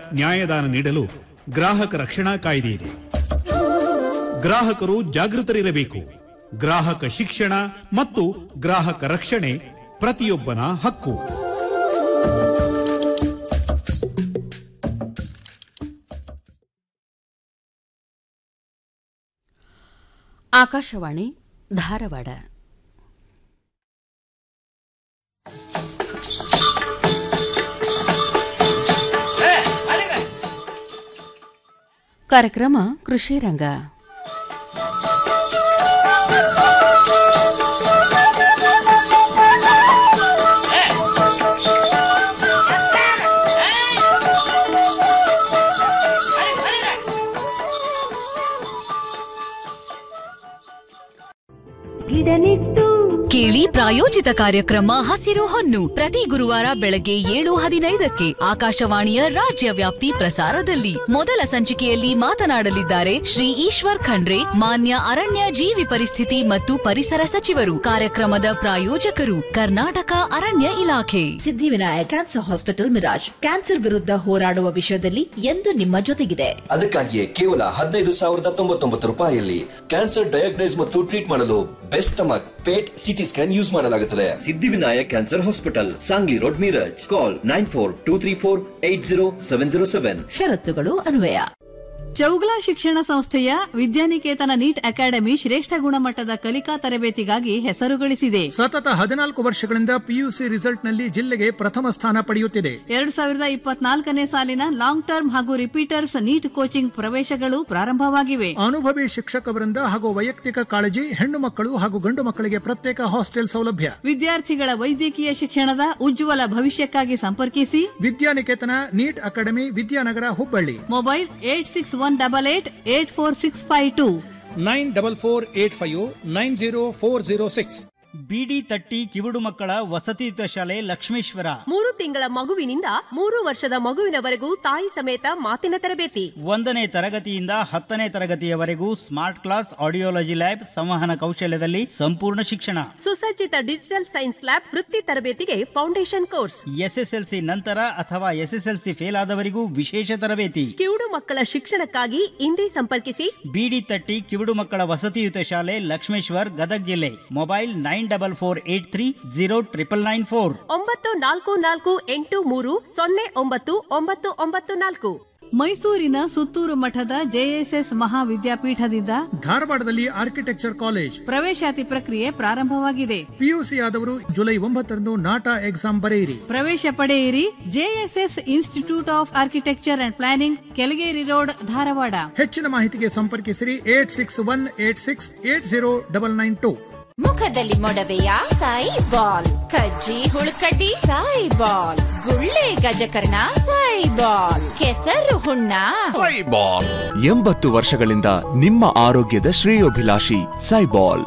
ನ್ಯಾಯದಾನ ನೀಡಲು ಗ್ರಾಹಕ ರಕ್ಷಣಾ ಕಾಯ್ದೆ ಇದೆ ಗ್ರಾಹಕರು ಜಾಗೃತರಿರಬೇಕು ಗ್ರಾಹಕ ಶಿಕ್ಷಣ ಮತ್ತು ಗ್ರಾಹಕ ರಕ್ಷಣೆ ಪ್ರತಿಯೊಬ್ಬನ ಹಕ್ಕು ಆಕಾಶವಾಣಿ ಧಾರವಾಡ ಕಾರ್ಯಕ್ರಮ ಕೃಷಿ ರಂಗ ಕೇಳಿ ಪ್ರಾಯೋಜಿತ ಕಾರ್ಯಕ್ರಮ ಹಸಿರು ಹೊನ್ನು ಪ್ರತಿ ಗುರುವಾರ ಬೆಳಗ್ಗೆ ಏಳು ಹದಿನೈದಕ್ಕೆ ಆಕಾಶವಾಣಿಯ ರಾಜ್ಯ ವ್ಯಾಪ್ತಿ ಪ್ರಸಾರದಲ್ಲಿ ಮೊದಲ ಸಂಚಿಕೆಯಲ್ಲಿ ಮಾತನಾಡಲಿದ್ದಾರೆ ಶ್ರೀ ಈಶ್ವರ್ ಖಂಡ್ರೆ ಮಾನ್ಯ ಅರಣ್ಯ ಜೀವಿ ಪರಿಸ್ಥಿತಿ ಮತ್ತು ಪರಿಸರ ಸಚಿವರು ಕಾರ್ಯಕ್ರಮದ ಪ್ರಾಯೋಜಕರು ಕರ್ನಾಟಕ ಅರಣ್ಯ ಇಲಾಖೆ Siddhivinayak cancer hospital Miraj cancer ವಿರುದ್ಧ ಹೋರಾಡುವ ವಿಷಯದಲ್ಲಿ ಎಂದು ನಿಮ್ಮ ಜೊತೆಗಿದೆ ಅದಕ್ಕಾಗಿಯೇ ಕೇವಲ ಹದಿನೈದು ಸಾವಿರದ ತೊಂಬತ್ತೊಂಬತ್ತು ರೂಪಾಯಿಯಲ್ಲಿ ಕ್ಯಾನ್ಸರ್ ಡಯಾಗ್ನೈಸ್ ಮತ್ತು ಟ್ರೀಟ್ ಮಾಡಲು best stomach PET CT scan use ಮಾಡಲಾಗುತ್ತದೆ Siddhivinayak cancer hospital Sangli road Miraj call nine four two three four eight zero seven zero seven ಷರತ್ತುಗಳು ಅನ್ವಯ ಚೌಗಲ ಶಿಕ್ಷಣ ಸಂಸ್ಥೆಯ ವಿದ್ಯಾನಿಕೇತನ ನೀಟ್ ಅಕಾಡೆಮಿ ಶ್ರೇಷ್ಠ ಗುಣಮಟ್ಟದ ಕಲಿಕಾ ತರಬೇತಿಗಾಗಿ ಹೆಸರು ಗಳಿಸಿದೆ ಸತತ ಹದಿನಾಲ್ಕು ವರ್ಷಗಳಿಂದ ಪಿಯುಸಿ ರಿಸಲ್ಟ್ನಲ್ಲಿ ಜಿಲ್ಲೆಗೆ ಪ್ರಥಮ ಸ್ಥಾನ ಪಡೆಯುತ್ತಿದೆ ಎರಡ್ ಸಾವಿರದ ಇಪ್ಪತ್ನಾಲ್ಕನೇ ಸಾಲಿನ ಲಾಂಗ್ ಟರ್ಮ್ ಹಾಗೂ ರಿಪೀಟರ್ಸ್ ನೀಟ್ ಕೋಚಿಂಗ್ ಪ್ರವೇಶಗಳು ಪ್ರಾರಂಭವಾಗಿವೆ ಅನುಭವಿ ಶಿಕ್ಷಕವರಿಂದ ಹಾಗೂ ವೈಯಕ್ತಿಕ ಕಾಳಜಿ ಹೆಣ್ಣು ಮಕ್ಕಳು ಹಾಗೂ ಗಂಡು ಮಕ್ಕಳಿಗೆ ಪ್ರತ್ಯೇಕ ಹಾಸ್ಟೆಲ್ ಸೌಲಭ್ಯ ವಿದ್ಯಾರ್ಥಿಗಳ ವೈದ್ಯಕೀಯ ಶಿಕ್ಷಣದ ಉಜ್ವಲ ಭವಿಷ್ಯಕ್ಕಾಗಿ ಸಂಪರ್ಕಿಸಿ Vidyaniketan NEET academy Vidyanagar Hubballi mobile eight six one double eight eight four six five two nine double four eight five nine zero four zero six ಬಿಡಿ ತಟ್ಟಿ ಕಿವುಡು ಮಕ್ಕಳ ವಸತಿಯುತ ಶಾಲೆ ಲಕ್ಷ್ಮೇಶ್ವರ ಮೂರು ತಿಂಗಳ ಮಗುವಿನಿಂದ ಮೂರು ವರ್ಷದ ಮಗುವಿನವರೆಗೂ ತಾಯಿ ಸಮೇತ ಮಾತಿನ ತರಬೇತಿ ಒಂದನೇ ತರಗತಿಯಿಂದ ಹತ್ತನೇ ತರಗತಿಯವರೆಗೂ ಸ್ಮಾರ್ಟ್ ಕ್ಲಾಸ್ ಆಡಿಯೋಲಜಿ ಲ್ಯಾಬ್ ಸಂವಹನ ಕೌಶಲ್ಯದಲ್ಲಿ ಸಂಪೂರ್ಣ ಶಿಕ್ಷಣ ಸುಸಜ್ಜಿತ ಡಿಜಿಟಲ್ ಸೈನ್ಸ್ ಲ್ಯಾಬ್ ವೃತ್ತಿ ತರಬೇತಿಗೆ ಫೌಂಡೇಶನ್ ಕೋರ್ಸ್ ಎಸ್ಎಸ್ಎಲ್ಸಿ ನಂತರ ಅಥವಾ ಎಸ್ಎಸ್ಎಲ್ಸಿ ಫೇಲ್ ಆದವರಿಗೂ ವಿಶೇಷ ತರಬೇತಿ ಕಿವುಡು ಮಕ್ಕಳ ಶಿಕ್ಷಣಕ್ಕಾಗಿ ಇಂದೇ ಸಂಪರ್ಕಿಸಿ ಬಿಡಿ ತಟ್ಟಿ ಕಿವುಡು ಮಕ್ಕಳ ವಸತಿಯುತ ಶಾಲೆ ಲಕ್ಷ್ಮೇಶ್ವರ್ ಗದಗ್ ಜಿಲ್ಲೆ mobile nine double four eight three zero triple nine four ಒಂಬತ್ತು ನಾಲ್ಕು ನಾಲ್ಕು ಎಂಟು ಮೂರು ಸೊನ್ನೆ ಒಂಬತ್ತು ಒಂಬತ್ತು ಒಂಬತ್ತು ನಾಲ್ಕು ಮೈಸೂರಿನ ಸುತ್ತೂರು ಮಠದ ಜೆಎಸ್ಎಸ್ ಮಹಾವಿದ್ಯಾಪೀಠದಿಂದ ಧಾರವಾಡದಲ್ಲಿ ಆರ್ಕಿಟೆಕ್ಚರ್ ಕಾಲೇಜ್ ಪ್ರವೇಶಾತಿ ಪ್ರಕ್ರಿಯೆ ಪ್ರಾರಂಭವಾಗಿದೆ ಪಿಯುಸಿ ಆದವರು ಜುಲೈ ಒಂಬತ್ತರಂದು ನಾಟಾ ಎಕ್ಸಾಮ್ ಬರೆಯಿರಿ ಪ್ರವೇಶ ಪಡೆಯಿರಿ JSS institute of architecture and planning Kelageri road Dharwad ಹೆಚ್ಚಿನ ಮಾಹಿತಿಗೆ ಸಂಪರ್ಕಿಸಿರಿ eight six one eight six eight zero double nine two ಮುಖದಲ್ಲಿ ಮೊಡವೆಯ ಸಾಯಿ ಬಾಲ್ ಕಜ್ಜಿ ಹುಳುಕಡ್ಡಿ ಸಾಯಿ ಬಾಲ್ ಗುಳ್ಳೆ ಗಜಕರ್ಣ ಸಾಯಿ ಬಾಲ್ ಕೆಸರು ಹುಣ್ಣ ಎಂಬತ್ತು ವರ್ಷಗಳಿಂದ ನಿಮ್ಮ ಆರೋಗ್ಯದ ಶ್ರೇಯೋಭಿಲಾಷಿ ಸೈಬಾಲ್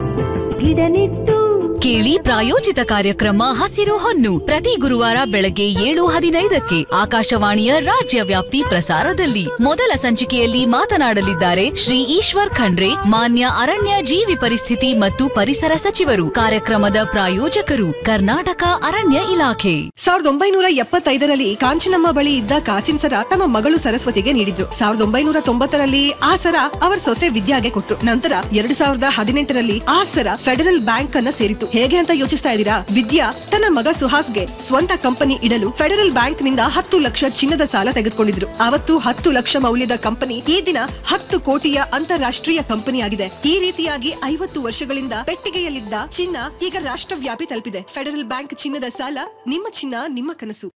ಕೇಳಿ ಪ್ರಾಯೋಜಿತ ಕಾರ್ಯಕ್ರಮ ಹಸಿರು ಹೊನ್ನು ಪ್ರತಿ ಗುರುವಾರ ಬೆಳಗ್ಗೆ ಏಳು ಹದಿನೈದಕ್ಕೆ ಆಕಾಶವಾಣಿಯ ರಾಜ್ಯ ವ್ಯಾಪ್ತಿ ಪ್ರಸಾರದಲ್ಲಿ ಮೊದಲ ಸಂಚಿಕೆಯಲ್ಲಿ ಮಾತನಾಡಲಿದ್ದಾರೆ ಶ್ರೀ ಈಶ್ವರ್ ಖಂಡ್ರೆ ಮಾನ್ಯ ಅರಣ್ಯ ಜೀವಿ ಪರಿಸ್ಥಿತಿ ಮತ್ತು ಪರಿಸರ ಸಚಿವರು ಕಾರ್ಯಕ್ರಮದ ಪ್ರಾಯೋಜಕರು ಕರ್ನಾಟಕ ಅರಣ್ಯ ಇಲಾಖೆ ಸಾವಿರದ ಒಂಬೈನೂರ ಎಪ್ಪತ್ತೈದರಲ್ಲಿ ಕಾಂಚನಮ್ಮ ಬಳಿ ಇದ್ದ ಕಾಸಿನ ಸರ ತಮ್ಮ ಮಗಳು ಸರಸ್ವತಿಗೆ ನೀಡಿದ್ರು ಸಾವಿರದ ಒಂಬೈನೂರ ತೊಂಬತ್ತರಲ್ಲಿ ಆ ಸರ ಅವರ ಸೊಸೆ ವಿದ್ಯಾಗೆ ಕೊಟ್ರು ನಂತರ ಎರಡು ಸಾವಿರದ ಹದಿನೆಂಟರಲ್ಲಿ ಆ ಸರ ಫೆಡರಲ್ ಬ್ಯಾಂಕ್ ಅನ್ನ ಸೇರಿತು ಹೇಗೆ ಅಂತ ಯೋಚಿಸ್ತಾ ಇದ್ದೀರಾ ವಿದ್ಯಾ ತನ್ನ ಮಗ ಸುಹಾಸ್ಗೆ ಸ್ವಂತ ಕಂಪನಿ ಇಡಲು ಫೆಡರಲ್ ಬ್ಯಾಂಕ್ ನಿಂದ ಹತ್ತು ಲಕ್ಷ ಚಿನ್ನದ ಸಾಲ ತೆಗೆದುಕೊಂಡಿದ್ರು ಅವತ್ತು ಹತ್ತು ಲಕ್ಷ ಮೌಲ್ಯದ ಕಂಪನಿ ಈ ದಿನ ಹತ್ತು ಕೋಟಿಯ ಅಂತಾರಾಷ್ಟ್ರೀಯ ಕಂಪನಿ ಆಗಿದೆ ಈ ರೀತಿಯಾಗಿ ಐವತ್ತು ವರ್ಷಗಳಿಂದ ಪೆಟ್ಟಿಗೆಯಲ್ಲಿದ್ದ ಚಿನ್ನ ಈಗ ರಾಷ್ಟ್ರವ್ಯಾಪಿ ತಲುಪಿದೆ ಫೆಡರಲ್ ಬ್ಯಾಂಕ್ ಚಿನ್ನದ ಸಾಲ ನಿಮ್ಮ ಚಿನ್ನ ನಿಮ್ಮ ಕನಸು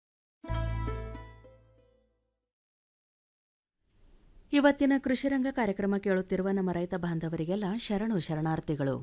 ಇವತ್ತಿನ ಕೃಷಿರಂಗ ಕಾರ್ಯಕ್ರಮ ಕೇಳುತ್ತಿರುವ ನಮ್ಮ ರೈತ ಬಾಂಧವರಿಗೆಲ್ಲ ಶರಣು ಶರಣಾರ್ಥಿಗಳು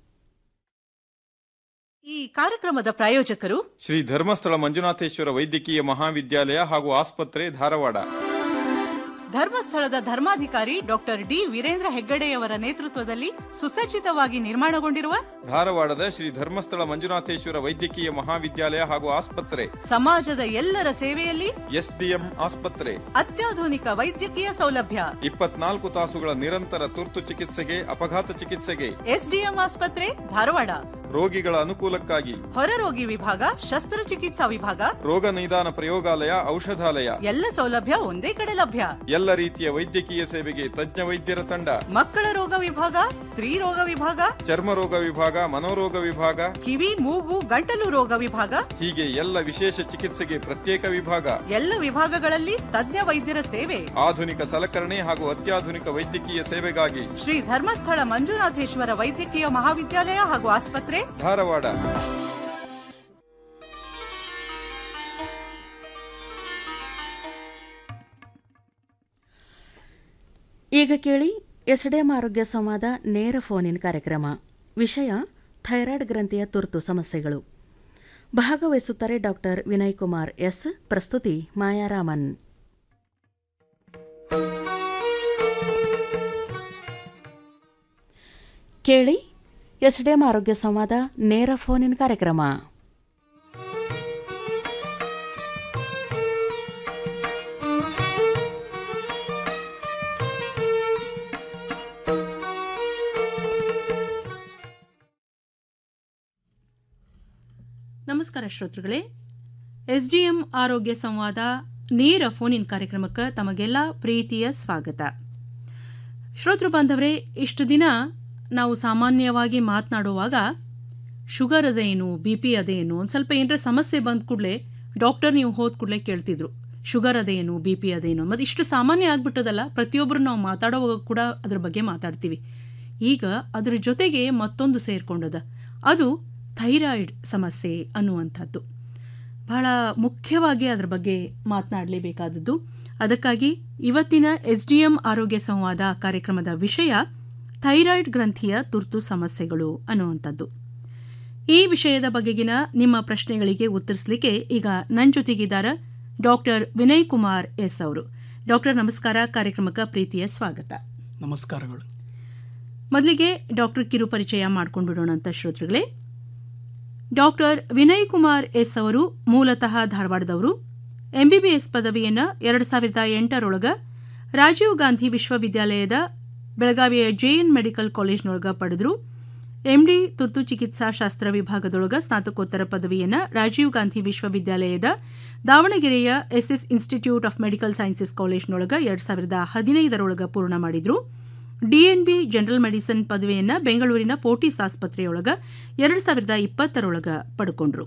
ಈ ಕಾರ್ಯಕ್ರಮದ ಪ್ರಾಯೋಜಕರು ಶ್ರೀ ಧರ್ಮಸ್ಥಳ ಮಂಜುನಾಥೇಶ್ವರ ವೈದ್ಯಕೀಯ ಮಹಾವಿದ್ಯಾಲಯ ಹಾಗೂ ಆಸ್ಪತ್ರೆ ಧಾರವಾಡ ಧರ್ಮಸ್ಥಳದ ಧರ್ಮಾಧಿಕಾರಿ ಡಾಕ್ಟರ್ ಡಿ ವೀರೇಂದ್ರ ಹೆಗ್ಗಡೆಯವರ ನೇತೃತ್ವದಲ್ಲಿ ಸುಸಜ್ಜಿತವಾಗಿ ನಿರ್ಮಾಣಗೊಂಡಿರುವ ಧಾರವಾಡದ ಶ್ರೀ ಧರ್ಮಸ್ಥಳ ಮಂಜುನಾಥೇಶ್ವರ ವೈದ್ಯಕೀಯ ಮಹಾವಿದ್ಯಾಲಯ ಹಾಗೂ ಆಸ್ಪತ್ರೆ ಸಮಾಜದ ಎಲ್ಲರ ಸೇವೆಯಲ್ಲಿ ಎಸ್ಡಿಎಂ ಆಸ್ಪತ್ರೆ ಅತ್ಯಾಧುನಿಕ ವೈದ್ಯಕೀಯ ಸೌಲಭ್ಯ ಇಪ್ಪತ್ನಾಲ್ಕು ತಾಸುಗಳ ನಿರಂತರ ತುರ್ತು ಚಿಕಿತ್ಸೆಗೆ ಅಪಘಾತ ಚಿಕಿತ್ಸೆಗೆ ಎಸ್ಡಿಎಂ ಆಸ್ಪತ್ರೆ ಧಾರವಾಡ ರೋಗಿಗಳ ಅನುಕೂಲಕ್ಕಾಗಿ ಹೊರರೋಗಿ ವಿಭಾಗ ಶಸ್ತ್ರಚಿಕಿತ್ಸಾ ವಿಭಾಗ ರೋಗ ನಿದಾನ ಪ್ರಯೋಗಾಲಯ ಔಷಧಾಲಯ ಎಲ್ಲ ಸೌಲಭ್ಯ ಒಂದೇ ಕಡೆ ಲಭ್ಯ ಎಲ್ಲ ರೀತಿಯ ವೈದ್ಯಕೀಯ ಸೇವೆಗೆ ತಜ್ಞ ವೈದ್ಯರ ತಂಡ ಮಕ್ಕಳ ರೋಗ ವಿಭಾಗ ಸ್ತ್ರೀ ರೋಗ ವಿಭಾಗ ಚರ್ಮ ರೋಗ ವಿಭಾಗ ಮನೋರೋಗ ವಿಭಾಗ ಕಿವಿ ಮೂಗು ಗಂಟಲು ರೋಗ ವಿಭಾಗ ಹೀಗೆ ಎಲ್ಲ ವಿಶೇಷ ಚಿಕಿತ್ಸೆಗೆ ಪ್ರತ್ಯೇಕ ವಿಭಾಗ ಎಲ್ಲ ವಿಭಾಗಗಳಲ್ಲಿ ತಜ್ಞ ವೈದ್ಯರ ಸೇವೆ ಆಧುನಿಕ ಸಲಕರಣೆ ಹಾಗೂ ಅತ್ಯಾಧುನಿಕ ವೈದ್ಯಕೀಯ ಸೇವೆಗಾಗಿ ಶ್ರೀ ಧರ್ಮಸ್ಥಳ ಮಂಜುನಾಥೇಶ್ವರ ವೈದ್ಯಕೀಯ ಮಹಾವಿದ್ಯಾಲಯ ಹಾಗೂ ಆಸ್ಪತ್ರೆ ಧಾರವಾಡ ಈಗ ಕೇಳಿ ಎಸ್ಡಿಎಂ ಆರೋಗ್ಯ ಸಂವಾದ ನೇರ ಫೋನ್ ಕಾರ್ಯಕ್ರಮ ವಿಷಯ ಥೈರಾಯ್ಡ್ ಗ್ರಂಥಿಯ ತುರ್ತು ಸಮಸ್ಯೆಗಳು ಭಾಗವಹಿಸುತ್ತಾರೆ ಡಾಕ್ಟರ್ ವಿನಯ್ ಕುಮಾರ್ ಎಸ್ ಪ್ರಸ್ತುತಿ ಮಾಯಾರಾಮನ್ ಕೇಳಿ ಎಸ್ಡಿಎಂ ಆರೋಗ್ಯ ಸಂವಾದ ನೇರ ಫೋನ್ ಕಾರ್ಯಕ್ರಮ ನಮಸ್ಕಾರ ಶ್ರೋತೃಗಳೇ ಎಸ್ ಡಿ ಎಂ ಆರೋಗ್ಯ ಸಂವಾದ ನೇರ ಫೋನಿನ್ ಕಾರ್ಯಕ್ರಮಕ್ಕೆ ತಮಗೆಲ್ಲ ಪ್ರೀತಿಯ ಸ್ವಾಗತ ಶ್ರೋತೃ ಬಾಂಧವರೇ ಇಷ್ಟು ದಿನ ನಾವು ಸಾಮಾನ್ಯವಾಗಿ ಮಾತನಾಡುವಾಗ ಶುಗರ್ ಅದೇನು ಬಿ ಪಿ ಅದೇನು ಒಂದು ಸ್ವಲ್ಪ ಏನರ ಸಮಸ್ಯೆ ಬಂದ ಕೂಡಲೇ ಡಾಕ್ಟರ್ ನೀವು ಹೋದ ಕೂಡಲೇ ಕೇಳ್ತಿದ್ರು ಶುಗರ್ ಅದೇನು ಬಿ ಪಿ ಅದೇನು ಮತ್ತು ಇಷ್ಟು ಸಾಮಾನ್ಯ ಆಗ್ಬಿಟ್ಟದಲ್ಲ ಪ್ರತಿಯೊಬ್ಬರು ನಾವು ಮಾತಾಡುವಾಗ ಕೂಡ ಅದ್ರ ಬಗ್ಗೆ ಮಾತಾಡ್ತೀವಿ ಈಗ ಅದ್ರ ಜೊತೆಗೆ ಮತ್ತೊಂದು ಸೇರ್ಕೊಂಡದ ಅದು ಥೈರಾಯ್ಡ್ ಸಮಸ್ಯೆ ಅನ್ನುವಂಥದ್ದು ಬಹಳ ಮುಖ್ಯವಾಗಿ ಅದರ ಬಗ್ಗೆ ಮಾತನಾಡಲೇಬೇಕಾದದ್ದು ಅದಕ್ಕಾಗಿ ಇವತ್ತಿನ ಎಸ್ ಡಿ ಎಂ ಆರೋಗ್ಯ ಸಂವಾದ ಕಾರ್ಯಕ್ರಮದ ವಿಷಯ ಥೈರಾಯ್ಡ್ ಗ್ರಂಥಿಯ ತುರ್ತು ಸಮಸ್ಯೆಗಳು ಅನ್ನುವಂಥದ್ದು ಈ ವಿಷಯದ ಬಗೆಗಿನ ನಿಮ್ಮ ಪ್ರಶ್ನೆಗಳಿಗೆ ಉತ್ತರಿಸಲಿಕ್ಕೆ ಈಗ ನನ್ನ ಜೊತೆಗಿದ್ದಾರೆ ಡಾಕ್ಟರ್ ವಿನಯ್ ಕುಮಾರ್ ಎಸ್ ಅವರು ಡಾಕ್ಟರ್ ನಮಸ್ಕಾರ ಕಾರ್ಯಕ್ರಮಕ್ಕೆ ಪ್ರೀತಿಯ ಸ್ವಾಗತ ನಮಸ್ಕಾರಗಳು ಮೊದಲಿಗೆ ಡಾಕ್ಟರ್ ಕಿರು ಪರಿಚಯ ಮಾಡ್ಕೊಂಡು ಬಿಡೋಣ ಅಂತ ಶ್ರೋತೃಗಳೇ ಡಾಕ್ಟರ್ ವಿನಯ್ ಕುಮಾರ್ ಎಸ್ ಅವರು ಮೂಲತಃ ಧಾರವಾಡದವರು ಎಂಬಿಬಿಎಸ್ ಪದವಿಯನ್ನು ಎರಡು ಸಾವಿರದ ಎಂಟರೊಳಗ ರಾಜೀವ್ ಗಾಂಧಿ ವಿಶ್ವವಿದ್ಯಾಲಯದ ಬೆಳಗಾವಿಯ ಜೆಎನ್ ಮೆಡಿಕಲ್ ಕಾಲೇಜ್ನೊಳಗ ಪಡೆದರು ಎಂಡಿ ತುರ್ತು ಚಿಕಿತ್ಸಾ ಶಾಸ್ತ್ರ ವಿಭಾಗದೊಳಗ ಸ್ನಾತಕೋತ್ತರ ಪದವಿಯನ್ನು ರಾಜೀವ್ ಗಾಂಧಿ ವಿಶ್ವವಿದ್ಯಾಲಯದ ದಾವಣಗೆರೆಯ SS institute of medical sciences ಕಾಲೇಜ್ನೊಳಗ ಎರಡು ಸಾವಿರದ ಹದಿನೈದರೊಳಗ ಪೂರ್ಣ ಮಾಡಿದ್ರು ಡಿಎನ್ಬಿ ಜನರಲ್ ಮೆಡಿಸಿನ್ ಪದವಿಯನ್ನು ಬೆಂಗಳೂರಿನ ಫೋರ್ಟಿಸ್ ಆಸ್ಪತ್ರೆಯೊಳಗ ಎರಡು ಸಾವಿರದ ಇಪ್ಪತ್ತರೊಳಗ ಪಡ್ಕೊಂಡ್ರು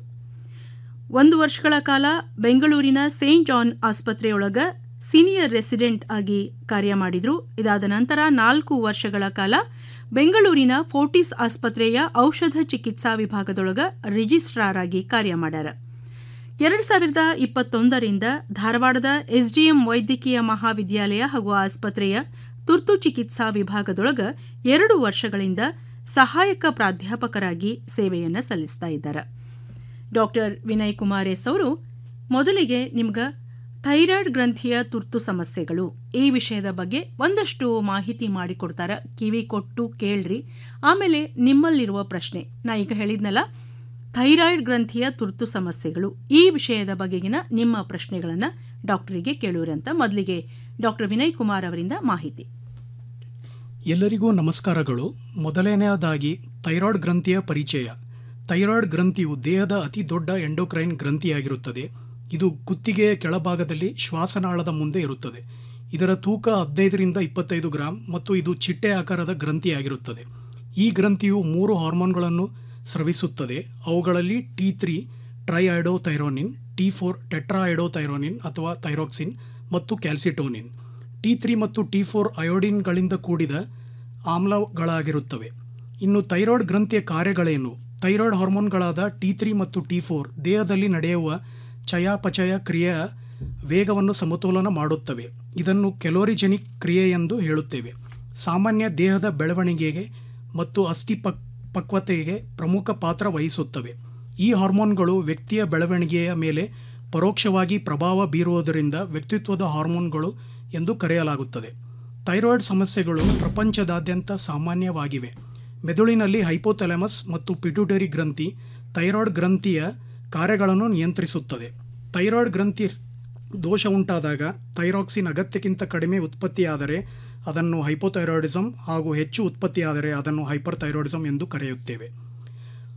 ಒಂದು ವರ್ಷಗಳ ಕಾಲ ಬೆಂಗಳೂರಿನ ಸೇಂಟ್ ಜಾನ್ ಆಸ್ಪತ್ರೆಯೊಳಗ ಸೀನಿಯರ್ ರೆಸಿಡೆಂಟ್ ಆಗಿ ಕಾರ್ಯ ಮಾಡಿದ್ರು ಇದಾದ ನಂತರ ನಾಲ್ಕು ವರ್ಷಗಳ ಕಾಲ ಬೆಂಗಳೂರಿನ ಫೋರ್ಟಿಸ್ ಆಸ್ಪತ್ರೆಯ ಔಷಧ ಚಿಕಿತ್ಸಾ ವಿಭಾಗದೊಳಗ ರಿಜಿಸ್ಟ್ರಾರ್ ಆಗಿ ಕಾರ್ಯ ಮಾಡ್ಯಾರ ಎರಡು ಸಾವಿರದ ಇಪ್ಪತ್ತೊಂದರಿಂದ ಧಾರವಾಡದ ಎಸ್ಡಿಎಂ ವೈದ್ಯಕೀಯ ಮಹಾವಿದ್ಯಾಲಯ ಹಾಗೂ ಆಸ್ಪತ್ರೆಯ ತುರ್ತು ಚಿಕಿತ್ಸಾ ವಿಭಾಗದೊಳಗ ಎರಡು ವರ್ಷಗಳಿಂದ ಸಹಾಯಕ ಪ್ರಾಧ್ಯಾಪಕರಾಗಿ ಸೇವೆಯನ್ನು ಸಲ್ಲಿಸ್ತಾ ಇದ್ದಾರೆ ಡಾಕ್ಟರ್ ವಿನಯ್ ಕುಮಾರ್ ಎಸ್ ಅವರು ಮೊದಲಿಗೆ ನಿಮ್ಗೆ ಥೈರಾಯ್ಡ್ ಗ್ರಂಥಿಯ ತುರ್ತು ಸಮಸ್ಯೆಗಳು ಈ ವಿಷಯದ ಬಗ್ಗೆ ಒಂದಷ್ಟು ಮಾಹಿತಿ ಮಾಡಿಕೊಡ್ತಾರೆ ಕಿವಿ ಕೊಟ್ಟು ಕೇಳ್ರಿ ಆಮೇಲೆ ನಿಮ್ಮಲ್ಲಿರುವ ಪ್ರಶ್ನೆ ನಾ ಈಗ ಹೇಳಿದ್ನಲ್ಲ ಥೈರಾಯ್ಡ್ ಗ್ರಂಥಿಯ ತುರ್ತು ಸಮಸ್ಯೆಗಳು ಈ ವಿಷಯದ ಬಗೆಗಿನ ನಿಮ್ಮ ಪ್ರಶ್ನೆಗಳನ್ನು ಡಾಕ್ಟರಿಗೆ ಕೇಳುವ್ರಿ ಅಂತ ಮೊದಲಿಗೆ ಡಾಕ್ಟರ್ ವಿನಯ್ ಕುಮಾರ್ ಅವರಿಂದ ಮಾಹಿತಿ ಎಲ್ಲರಿಗೂ ನಮಸ್ಕಾರಗಳು ಮೊದಲನೆಯದಾಗಿ ಥೈರಾಯ್ಡ್ ಗ್ರಂಥಿಯ ಪರಿಚಯ ಥೈರಾಯ್ಡ್ ಗ್ರಂಥಿಯು ದೇಹದ ಅತಿ ದೊಡ್ಡ ಎಂಡೋಕ್ರೈನ್ ಗ್ರಂಥಿಯಾಗಿರುತ್ತದೆ ಇದು ಕುತ್ತಿಗೆಯ ಕೆಳಭಾಗದಲ್ಲಿ ಶ್ವಾಸನಾಳದ ಮುಂದೆ ಇರುತ್ತದೆ ಇದರ ತೂಕ ಹದಿನೈದರಿಂದ ಇಪ್ಪತ್ತೈದು ಗ್ರಾಂ ಮತ್ತು ಇದು ಚಿಟ್ಟೆ ಆಕಾರದ ಗ್ರಂಥಿಯಾಗಿರುತ್ತದೆ ಈ ಗ್ರಂಥಿಯು ಮೂರು ಹಾರ್ಮೋನ್ಗಳನ್ನು ಸ್ರವಿಸುತ್ತದೆ ಅವುಗಳಲ್ಲಿ T three triiodothyronine T four tetraiodothyronine ಅಥವಾ ಥೈರೋಕ್ಸಿನ್ ಮತ್ತು ಕ್ಯಾಲ್ಸಿಟೋನಿನ್ ಟಿ ತ್ರೀ ಮತ್ತು ಟಿ ಫೋರ್ ಅಯೋಡಿನ್ಗಳಿಂದ ಕೂಡಿದ ಆಮ್ಲಗಳಾಗಿರುತ್ತವೆ ಇನ್ನು ಥೈರಾಯ್ಡ್ ಗ್ರಂಥಿಯ ಕಾರ್ಯಗಳೇನು ಥೈರಾಯ್ಡ್ ಹಾರ್ಮೋನ್ಗಳಾದ ಟಿ ತ್ರೀ ಮತ್ತು ಟಿ ಫೋರ್ ದೇಹದಲ್ಲಿ ನಡೆಯುವ ಚಯಾಪಚಯ ಕ್ರಿಯೆಯ ವೇಗವನ್ನು ಸಮತೋಲನ ಮಾಡುತ್ತವೆ ಇದನ್ನು ಕೆಲೋರಿಜೆನಿಕ್ ಕ್ರಿಯೆ ಎಂದು ಹೇಳುತ್ತೇವೆ ಸಾಮಾನ್ಯ ದೇಹದ ಬೆಳವಣಿಗೆಗೆ ಮತ್ತು ಅಸ್ಥಿ ಪಕ್ ಪಕ್ವತೆಗೆ ಪ್ರಮುಖ ಪಾತ್ರ ವಹಿಸುತ್ತವೆ ಈ ಹಾರ್ಮೋನ್ಗಳು ವ್ಯಕ್ತಿಯ ಬೆಳವಣಿಗೆಯ ಮೇಲೆ ಪರೋಕ್ಷವಾಗಿ ಪ್ರಭಾವ ಬೀರುವುದರಿಂದ ವ್ಯಕ್ತಿತ್ವದ ಹಾರ್ಮೋನ್ಗಳು ಎಂದು ಕರೆಯಲಾಗುತ್ತದೆ ಥೈರಾಯ್ಡ್ ಸಮಸ್ಯೆಗಳು ಪ್ರಪಂಚದಾದ್ಯಂತ ಸಾಮಾನ್ಯವಾಗಿವೆ ಮೆದುಳಿನಲ್ಲಿ ಹೈಪೋಥೆಲಮಸ್ ಮತ್ತು ಪಿಟ್ಯೂಟರಿ ಗ್ರಂಥಿ ಥೈರಾಯ್ಡ್ ಗ್ರಂಥಿಯ ಕಾರ್ಯಗಳನ್ನು ನಿಯಂತ್ರಿಸುತ್ತದೆ ಥೈರಾಯ್ಡ್ ಗ್ರಂಥಿ ದೋಷ ಉಂಟಾದಾಗ ಥೈರಾಕ್ಸಿನ್ ಅಗತ್ಯಕ್ಕಿಂತ ಕಡಿಮೆ ಉತ್ಪತ್ತಿಯಾದರೆ ಅದನ್ನು ಹೈಪೋಥೈರಾಯ್ಡಿಸಮ್ ಹಾಗೂ ಹೆಚ್ಚು ಉತ್ಪತ್ತಿಯಾದರೆ ಅದನ್ನು ಹೈಪರ್ ಥೈರಾಯ್ಡಿಸಮ್ ಎಂದು ಕರೆಯುತ್ತೇವೆ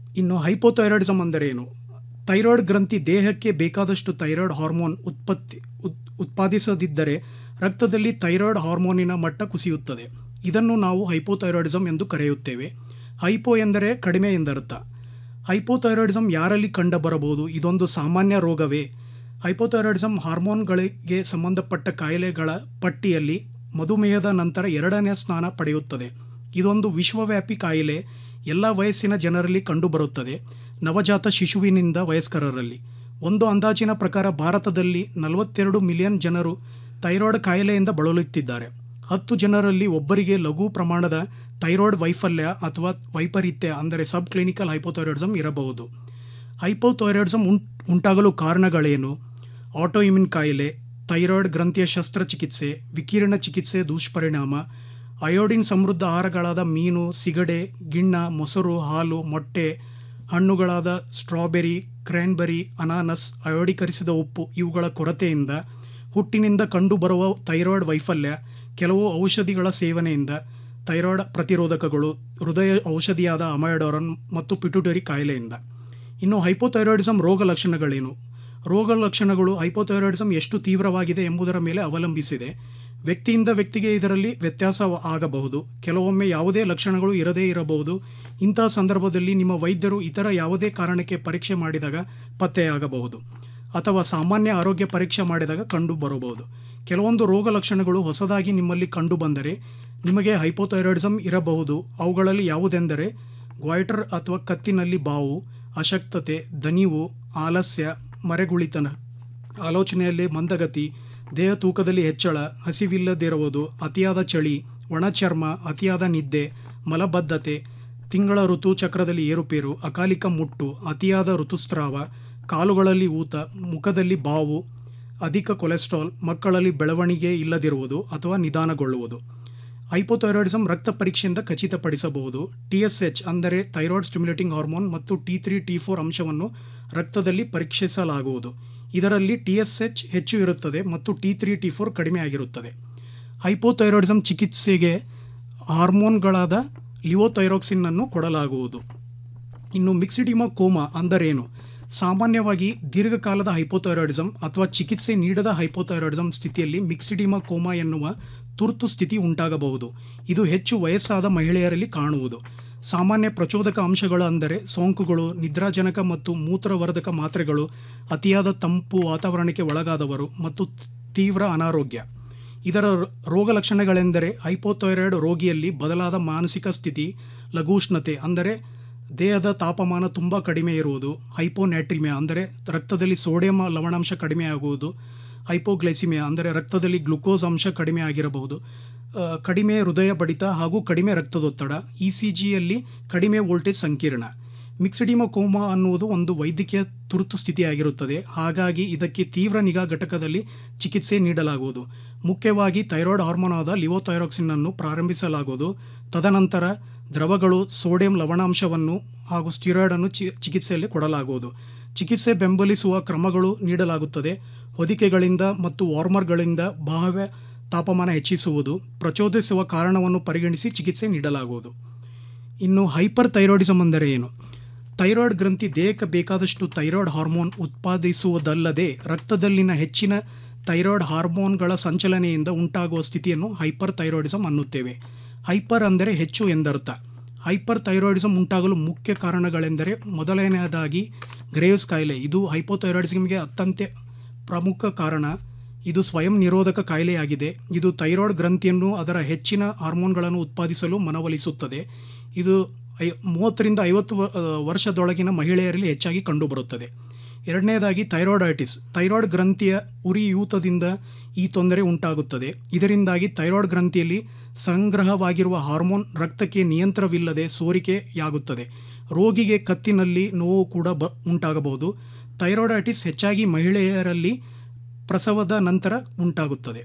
ಇನ್ನು ಹೈಪೋಥೈರಾಯ್ಡಿಸಮ್ ಅಂದರೆ ಏನು ಥೈರಾಯ್ಡ್ ಗ್ರಂಥಿ ದೇಹಕ್ಕೆ ಬೇಕಾದಷ್ಟು ಥೈರಾಯ್ಡ್ ಹಾರ್ಮೋನ್ ಉತ್ಪತ್ತಿ ಉತ್- ಉತ್ಪಾದಿಸದಿದ್ದರೆ ರಕ್ತದಲ್ಲಿ ಥೈರಾಯ್ಡ್ ಹಾರ್ಮೋನಿನ ಮಟ್ಟ ಕುಸಿಯುತ್ತದೆ ಇದನ್ನು ನಾವು ಹೈಪೋಥೈರಾಯ್ಡಿಸಮ್ ಎಂದು ಕರೆಯುತ್ತೇವೆ ಹೈಪೋ ಎಂದರೆ ಕಡಿಮೆ ಎಂದರ್ಥ ಹೈಪೋಥೈರಾಯ್ಡಿಸಮ್ ಯಾರಲ್ಲಿ ಕಂಡುಬರಬಹುದು ಇದೊಂದು ಸಾಮಾನ್ಯ ರೋಗವೇ ಹೈಪೋಥೈರಾಯ್ಡಿಸಮ್ ಹಾರ್ಮೋನ್ಗಳಿಗೆ ಸಂಬಂಧಪಟ್ಟ ಕಾಯಿಲೆಗಳ ಪಟ್ಟಿಯಲ್ಲಿ ಮಧುಮೇಹದ ನಂತರ ಎರಡನೇ ಸ್ಥಾನ ಪಡೆಯುತ್ತದೆ ಇದೊಂದು ವಿಶ್ವವ್ಯಾಪಿ ಕಾಯಿಲೆ ಎಲ್ಲ ವಯಸ್ಸಿನ ಜನರಲ್ಲಿ ಕಂಡುಬರುತ್ತದೆ ನವಜಾತ ಶಿಶುವಿನಿಂದ ವಯಸ್ಕರರಲ್ಲಿ ಒಂದು ಅಂದಾಜಿನ ಪ್ರಕಾರ ಭಾರತದಲ್ಲಿ ನಲವತ್ತೆರಡು ಮಿಲಿಯನ್ ಜನರು ಥೈರಾಯ್ಡ್ ಕಾಯಿಲೆಯಿಂದ ಬಳಲುತ್ತಿದ್ದಾರೆ ಹತ್ತು ಜನರಲ್ಲಿ ಒಬ್ಬರಿಗೆ ಲಘು ಪ್ರಮಾಣದ ಥೈರಾಯ್ಡ್ ವೈಫಲ್ಯ ಅಥವಾ ವೈಪರೀತ್ಯ ಅಂದರೆ ಸಬ್ ಕ್ಲಿನಿಕಲ್ ಹೈಪೋಥೈರಾಯ್ಡಿಸಮ್ ಇರಬಹುದು ಹೈಪೋಥೈರಾಯ್ಡಿಸಮ್ ಉಂಟ್ ಉಂಟಾಗಲು ಕಾರಣಗಳೇನು ಆಟೋಇಮ್ಯೂನ್ ಕಾಯಿಲೆ ಥೈರಾಯ್ಡ್ ಗ್ರಂಥಿಯ ಶಸ್ತ್ರಚಿಕಿತ್ಸೆ ವಿಕಿರಣ ಚಿಕಿತ್ಸೆ ದುಷ್ಪರಿಣಾಮ ಅಯೋಡಿನ್ ಸಮೃದ್ಧ ಆಹಾರಗಳಾದ ಮೀನು ಸಿಗಡೆ ಗಿಣ್ಣ ಮೊಸರು ಹಾಲು ಮೊಟ್ಟೆ ಹಣ್ಣುಗಳಾದ ಸ್ಟ್ರಾಬೆರಿ ಕ್ರ್ಯಾನ್ಬೆರಿ ಅನಾನಸ್ ಅಯೋಡೀಕರಿಸಿದ ಉಪ್ಪು ಇವುಗಳ ಕೊರತೆಯಿಂದ ಹುಟ್ಟಿನಿಂದ ಕಂಡುಬರುವ ಥೈರಾಯ್ಡ್ ವೈಫಲ್ಯ ಕೆಲವು ಔಷಧಿಗಳ ಸೇವನೆಯಿಂದ ಥೈರಾಯ್ಡ್ ಪ್ರತಿರೋಧಕಗಳು ಹೃದಯ ಔಷಧಿಯಾದ ಅಮೈಡೋರನ್ ಮತ್ತು ಪಿಟುಟರಿ ಕಾಯಿಲೆಯಿಂದ ಇನ್ನು ಹೈಪೋಥೈರಾಯ್ಡಿಸಮ್ ರೋಗ ಲಕ್ಷಣಗಳೇನು ರೋಗ ಲಕ್ಷಣಗಳು ಹೈಪೋಥೈರಾಯ್ಡಿಸಮ್ ಎಷ್ಟು ತೀವ್ರವಾಗಿದೆ ಎಂಬುದರ ಮೇಲೆ ಅವಲಂಬಿಸಿದೆ ವ್ಯಕ್ತಿಯಿಂದ ವ್ಯಕ್ತಿಗೆ ಇದರಲ್ಲಿ ವ್ಯತ್ಯಾಸ ಆಗಬಹುದು ಕೆಲವೊಮ್ಮೆ ಯಾವುದೇ ಲಕ್ಷಣಗಳು ಇರದೇ ಇರಬಹುದು ಇಂತಹ ಸಂದರ್ಭದಲ್ಲಿ ನಿಮ್ಮ ವೈದ್ಯರು ಇತರ ಯಾವುದೇ ಕಾರಣಕ್ಕೆ ಪರೀಕ್ಷೆ ಮಾಡಿದಾಗ ಪತ್ತೆಯಾಗಬಹುದು ಅಥವಾ ಸಾಮಾನ್ಯ ಆರೋಗ್ಯ ಪರೀಕ್ಷೆ ಮಾಡಿದಾಗ ಕಂಡು ಬರಬಹುದು ಕೆಲವೊಂದು ರೋಗ ಲಕ್ಷಣಗಳು ಹೊಸದಾಗಿ ನಿಮ್ಮಲ್ಲಿ ಕಂಡು ಬಂದರೆ ನಿಮಗೆ ಹೈಪೋಥೈರಾಯ್ಡಿಸಮ್ ಇರಬಹುದು ಅವುಗಳಲ್ಲಿ ಯಾವುದೆಂದರೆ ಗ್ವಾಯ್ಟರ್ ಅಥವಾ ಕತ್ತಿನಲ್ಲಿ ಬಾವು ಅಶಕ್ತತೆ ದನಿವು ಆಲಸ್ಯ ಮರೆಗುಳಿತನ ಆಲೋಚನೆಯಲ್ಲಿ ಮಂದಗತಿ ದೇಹ ತೂಕದಲ್ಲಿ ಹೆಚ್ಚಳ ಹಸಿವಿಲ್ಲದಿರುವುದು ಅತಿಯಾದ ಚಳಿ ಒಣಚರ್ಮ ಅತಿಯಾದ ನಿದ್ದೆ ಮಲಬದ್ಧತೆ ತಿಂಗಳ ಋತು ಚಕ್ರದಲ್ಲಿ ಏರುಪೇರು ಅಕಾಲಿಕ ಮುಟ್ಟು ಅತಿಯಾದ ಋತುಸ್ರಾವ ಕಾಲುಗಳಲ್ಲಿ ಊತ ಮುಖದಲ್ಲಿ ಬಾವು ಅಧಿಕ ಕೊಲೆಸ್ಟ್ರಾಲ್ ಮಕ್ಕಳಲ್ಲಿ ಬೆಳವಣಿಗೆ ಇಲ್ಲದಿರುವುದು ಅಥವಾ ನಿಧಾನಗೊಳ್ಳುವುದು ಹೈಪೋಥೈರಾಯ್ಡಿಸಮ್ ರಕ್ತ ಪರೀಕ್ಷೆಯಿಂದ ಖಚಿತಪಡಿಸಬಹುದು ಟಿ ಎಸ್ ಎಚ್ ಅಂದರೆ ಥೈರಾಯ್ಡ್ ಸ್ಟಿಮ್ಯುಲೇಟಿಂಗ್ ಹಾರ್ಮೋನ್ ಮತ್ತು ಟಿ ತ್ರೀ ಟಿ ಫೋರ್ ಅಂಶವನ್ನು ರಕ್ತದಲ್ಲಿ ಪರೀಕ್ಷಿಸಲಾಗುವುದು ಇದರಲ್ಲಿ ಟಿ ಎಸ್ ಎಚ್ ಹೆಚ್ಚು ಇರುತ್ತದೆ ಮತ್ತು ಟಿ ತ್ರೀ ಟಿ ಫೋರ್ ಕಡಿಮೆ ಆಗಿರುತ್ತದೆ ಹೈಪೋಥೈರಾಯ್ಡಿಸಮ್ ಚಿಕಿತ್ಸೆಗೆ ಹಾರ್ಮೋನ್ಗಳಾದ ಲಿವೋಥೈರಾಕ್ಸಿನ್ ಅನ್ನು ಕೊಡಲಾಗುವುದು ಇನ್ನು ಮಿಕ್ಸಿಡಿಮಾ ಕೋಮಾ ಅಂದರೇನು ಸಾಮಾನ್ಯವಾಗಿ ದೀರ್ಘಕಾಲದ ಹೈಪೋಥೈರಾಯ್ಡಿಸಮ್ ಅಥವಾ ಚಿಕಿತ್ಸೆ ನೀಡದ ಹೈಪೋಥೈರಾಯ್ಡಿಸಮ್ ಸ್ಥಿತಿಯಲ್ಲಿ ಮಿಕ್ಸಿಡಿಮಾ ಕೋಮಾ ಎನ್ನುವ ತುರ್ತು ಸ್ಥಿತಿ ಉಂಟಾಗಬಹುದು ಇದು ಹೆಚ್ಚು ವಯಸ್ಸಾದ ಮಹಿಳೆಯರಲ್ಲಿ ಕಾಣುವುದು ಸಾಮಾನ್ಯ ಪ್ರಚೋದಕ ಅಂಶಗಳು ಅಂದರೆ ಸೋಂಕುಗಳು ನಿದ್ರಾಜನಕ ಮತ್ತು ಮೂತ್ರವರ್ಧಕ ಮಾತ್ರೆಗಳು ಅತಿಯಾದ ತಂಪು ವಾತಾವರಣಕ್ಕೆ ಒಳಗಾದವರು ಮತ್ತು ತೀವ್ರ ಅನಾರೋಗ್ಯ ಇದರ ರೋಗ ಲಕ್ಷಣಗಳೆಂದರೆ ಹೈಪೋಥೈರಾಯ್ಡ್ ರೋಗಿಯಲ್ಲಿ ಬದಲಾದ ಮಾನಸಿಕ ಸ್ಥಿತಿ ಲಘೂಷ್ಣತೆ ಅಂದರೆ ದೇಹದ ತಾಪಮಾನ ತುಂಬ ಕಡಿಮೆ ಇರುವುದು ಹೈಪೋನ್ಯಾಟ್ರಿಮಿಯಾ ಅಂದರೆ ರಕ್ತದಲ್ಲಿ ಸೋಡಿಯಂ ಲವಣಾಂಶ ಕಡಿಮೆಯಾಗುವುದು ಹೈಪೋಗ್ಲೈಸಿಮಿಯಾ ಅಂದರೆ ರಕ್ತದಲ್ಲಿ ಗ್ಲುಕೋಸ್ ಅಂಶ ಕಡಿಮೆ ಆಗಿರಬಹುದು ಆ, ಕಡಿಮೆ ಹೃದಯ ಬಡಿತ ಹಾಗೂ ಕಡಿಮೆ ರಕ್ತದೊತ್ತಡ ಇ ಸಿ ಜಿಯಲ್ಲಿ ಕಡಿಮೆ ವೋಲ್ಟೇಜ್ ಸಂಕೀರ್ಣ ಮಿಕ್ಸಿಡಿಮಾ ಕೋಮಾ ಅನ್ನುವುದು ಒಂದು ವೈದ್ಯಕೀಯ ತುರ್ತು ಸ್ಥಿತಿಯಾಗಿರುತ್ತದೆ ಹಾಗಾಗಿ ಇದಕ್ಕೆ ತೀವ್ರ ನಿಗಾ ಘಟಕದಲ್ಲಿ ಚಿಕಿತ್ಸೆ ನೀಡಲಾಗುವುದು ಮುಖ್ಯವಾಗಿ ಥೈರಾಯ್ಡ್ ಹಾರ್ಮೋನ್ ಆದ ಲಿವೋಥೈರಾಕ್ಸಿನ್ ಅನ್ನು ಪ್ರಾರಂಭಿಸಲಾಗುವುದು ತದನಂತರ ದ್ರವಗಳು ಸೋಡಿಯಂ ಲವಣಾಂಶವನ್ನು ಹಾಗೂ ಸ್ಟಿರಾಯ್ಡ್ ಅನ್ನು ಚಿ ಚಿಕಿತ್ಸೆಯಲ್ಲಿ ಕೊಡಲಾಗುವುದು ಚಿಕಿತ್ಸೆ ಬೆಂಬಲಿಸುವ ಕ್ರಮಗಳು ನೀಡಲಾಗುತ್ತದೆ ಹೊದಿಕೆಗಳಿಂದ ಮತ್ತು ವಾರ್ಮರ್ಗಳಿಂದ ಬಾಹ್ಯ ತಾಪಮಾನ ಹೆಚ್ಚಿಸುವುದು ಪ್ರಚೋದಿಸುವ ಕಾರಣವನ್ನು ಪರಿಗಣಿಸಿ ಚಿಕಿತ್ಸೆ ನೀಡಲಾಗುವುದು ಇನ್ನು ಹೈಪರ್ ಥೈರಾಯ್ಡಿಸಮ್ ಅಂದರೆ ಏನು ಥೈರಾಯ್ಡ್ ಗ್ರಂಥಿ ದೇಹಕ್ಕೆ ಬೇಕಾದಷ್ಟು ಥೈರಾಯ್ಡ್ ಹಾರ್ಮೋನ್ ಉತ್ಪಾದಿಸುವುದಲ್ಲದೆ ರಕ್ತದಲ್ಲಿನ ಹೆಚ್ಚಿನ ಥೈರಾಯ್ಡ್ ಹಾರ್ಮೋನ್ಗಳ ಸಂಚಲನೆಯಿಂದ ಉಂಟಾಗುವ ಸ್ಥಿತಿಯನ್ನು ಹೈಪರ್ ಥೈರಾಯ್ಡಿಸಮ್ ಅನ್ನುತ್ತೇವೆ ಹೈಪರ್ ಅಂದರೆ ಹೆಚ್ಚು ಎಂದರ್ಥ ಹೈಪರ್ ಥೈರಾಯ್ಡಿಸಮ್ ಉಂಟಾಗಲು ಮುಖ್ಯ ಕಾರಣಗಳೆಂದರೆ ಮೊದಲನೆಯದಾಗಿ ಗ್ರೇವ್ಸ್ ಕಾಯಿಲೆ ಇದು ಹೈಪೋಥೈರಾಯ್ಡಿಸಮ್ಗೆ ಅತ್ಯಂತ ಪ್ರಮುಖ ಕಾರಣ ಇದು ಸ್ವಯಂ ನಿರೋಧಕ ಕಾಯಿಲೆಯಾಗಿದೆ ಇದು ಥೈರಾಯ್ಡ್ ಗ್ರಂಥಿಯನ್ನು ಅದರ ಹೆಚ್ಚಿನ ಹಾರ್ಮೋನ್ಗಳನ್ನು ಉತ್ಪಾದಿಸಲು ಮನವೊಲಿಸುತ್ತದೆ ಇದು ಐ ಮೂವತ್ತರಿಂದ ಐವತ್ತು ವ- ಆ, ವರ್ಷದೊಳಗಿನ ಮಹಿಳೆಯರಲ್ಲಿ ಹೆಚ್ಚಾಗಿ ಕಂಡುಬರುತ್ತದೆ ಎರಡನೇದಾಗಿ ಥೈರಾಯ್ಡೈಟಿಸ್ ಥೈರಾಯ್ಡ್ ಗ್ರಂಥಿಯ ಉರಿಯೂತದಿಂದ ಈ ತೊಂದರೆ ಉಂಟಾಗುತ್ತದೆ ಇದರಿಂದಾಗಿ ಥೈರಾಯ್ಡ್ ಗ್ರಂಥಿಯಲ್ಲಿ ಸಂಗ್ರಹವಾಗಿರುವ ಹಾರ್ಮೋನ್ ರಕ್ತಕ್ಕೆ ನಿಯಂತ್ರಣವಿಲ್ಲದೆ ಸೋರಿಕೆಯಾಗುತ್ತದೆ ರೋಗಿಗೆ ಕತ್ತಿನಲ್ಲಿ ನೋವು ಕೂಡ ಬ ಉಂಟಾಗಬಹುದು ಥೈರಾಯ್ಡೈಟಿಸ್ ಹೆಚ್ಚಾಗಿ ಮಹಿಳೆಯರಲ್ಲಿ ಪ್ರಸವದ ನಂತರ ಉಂಟಾಗುತ್ತದೆ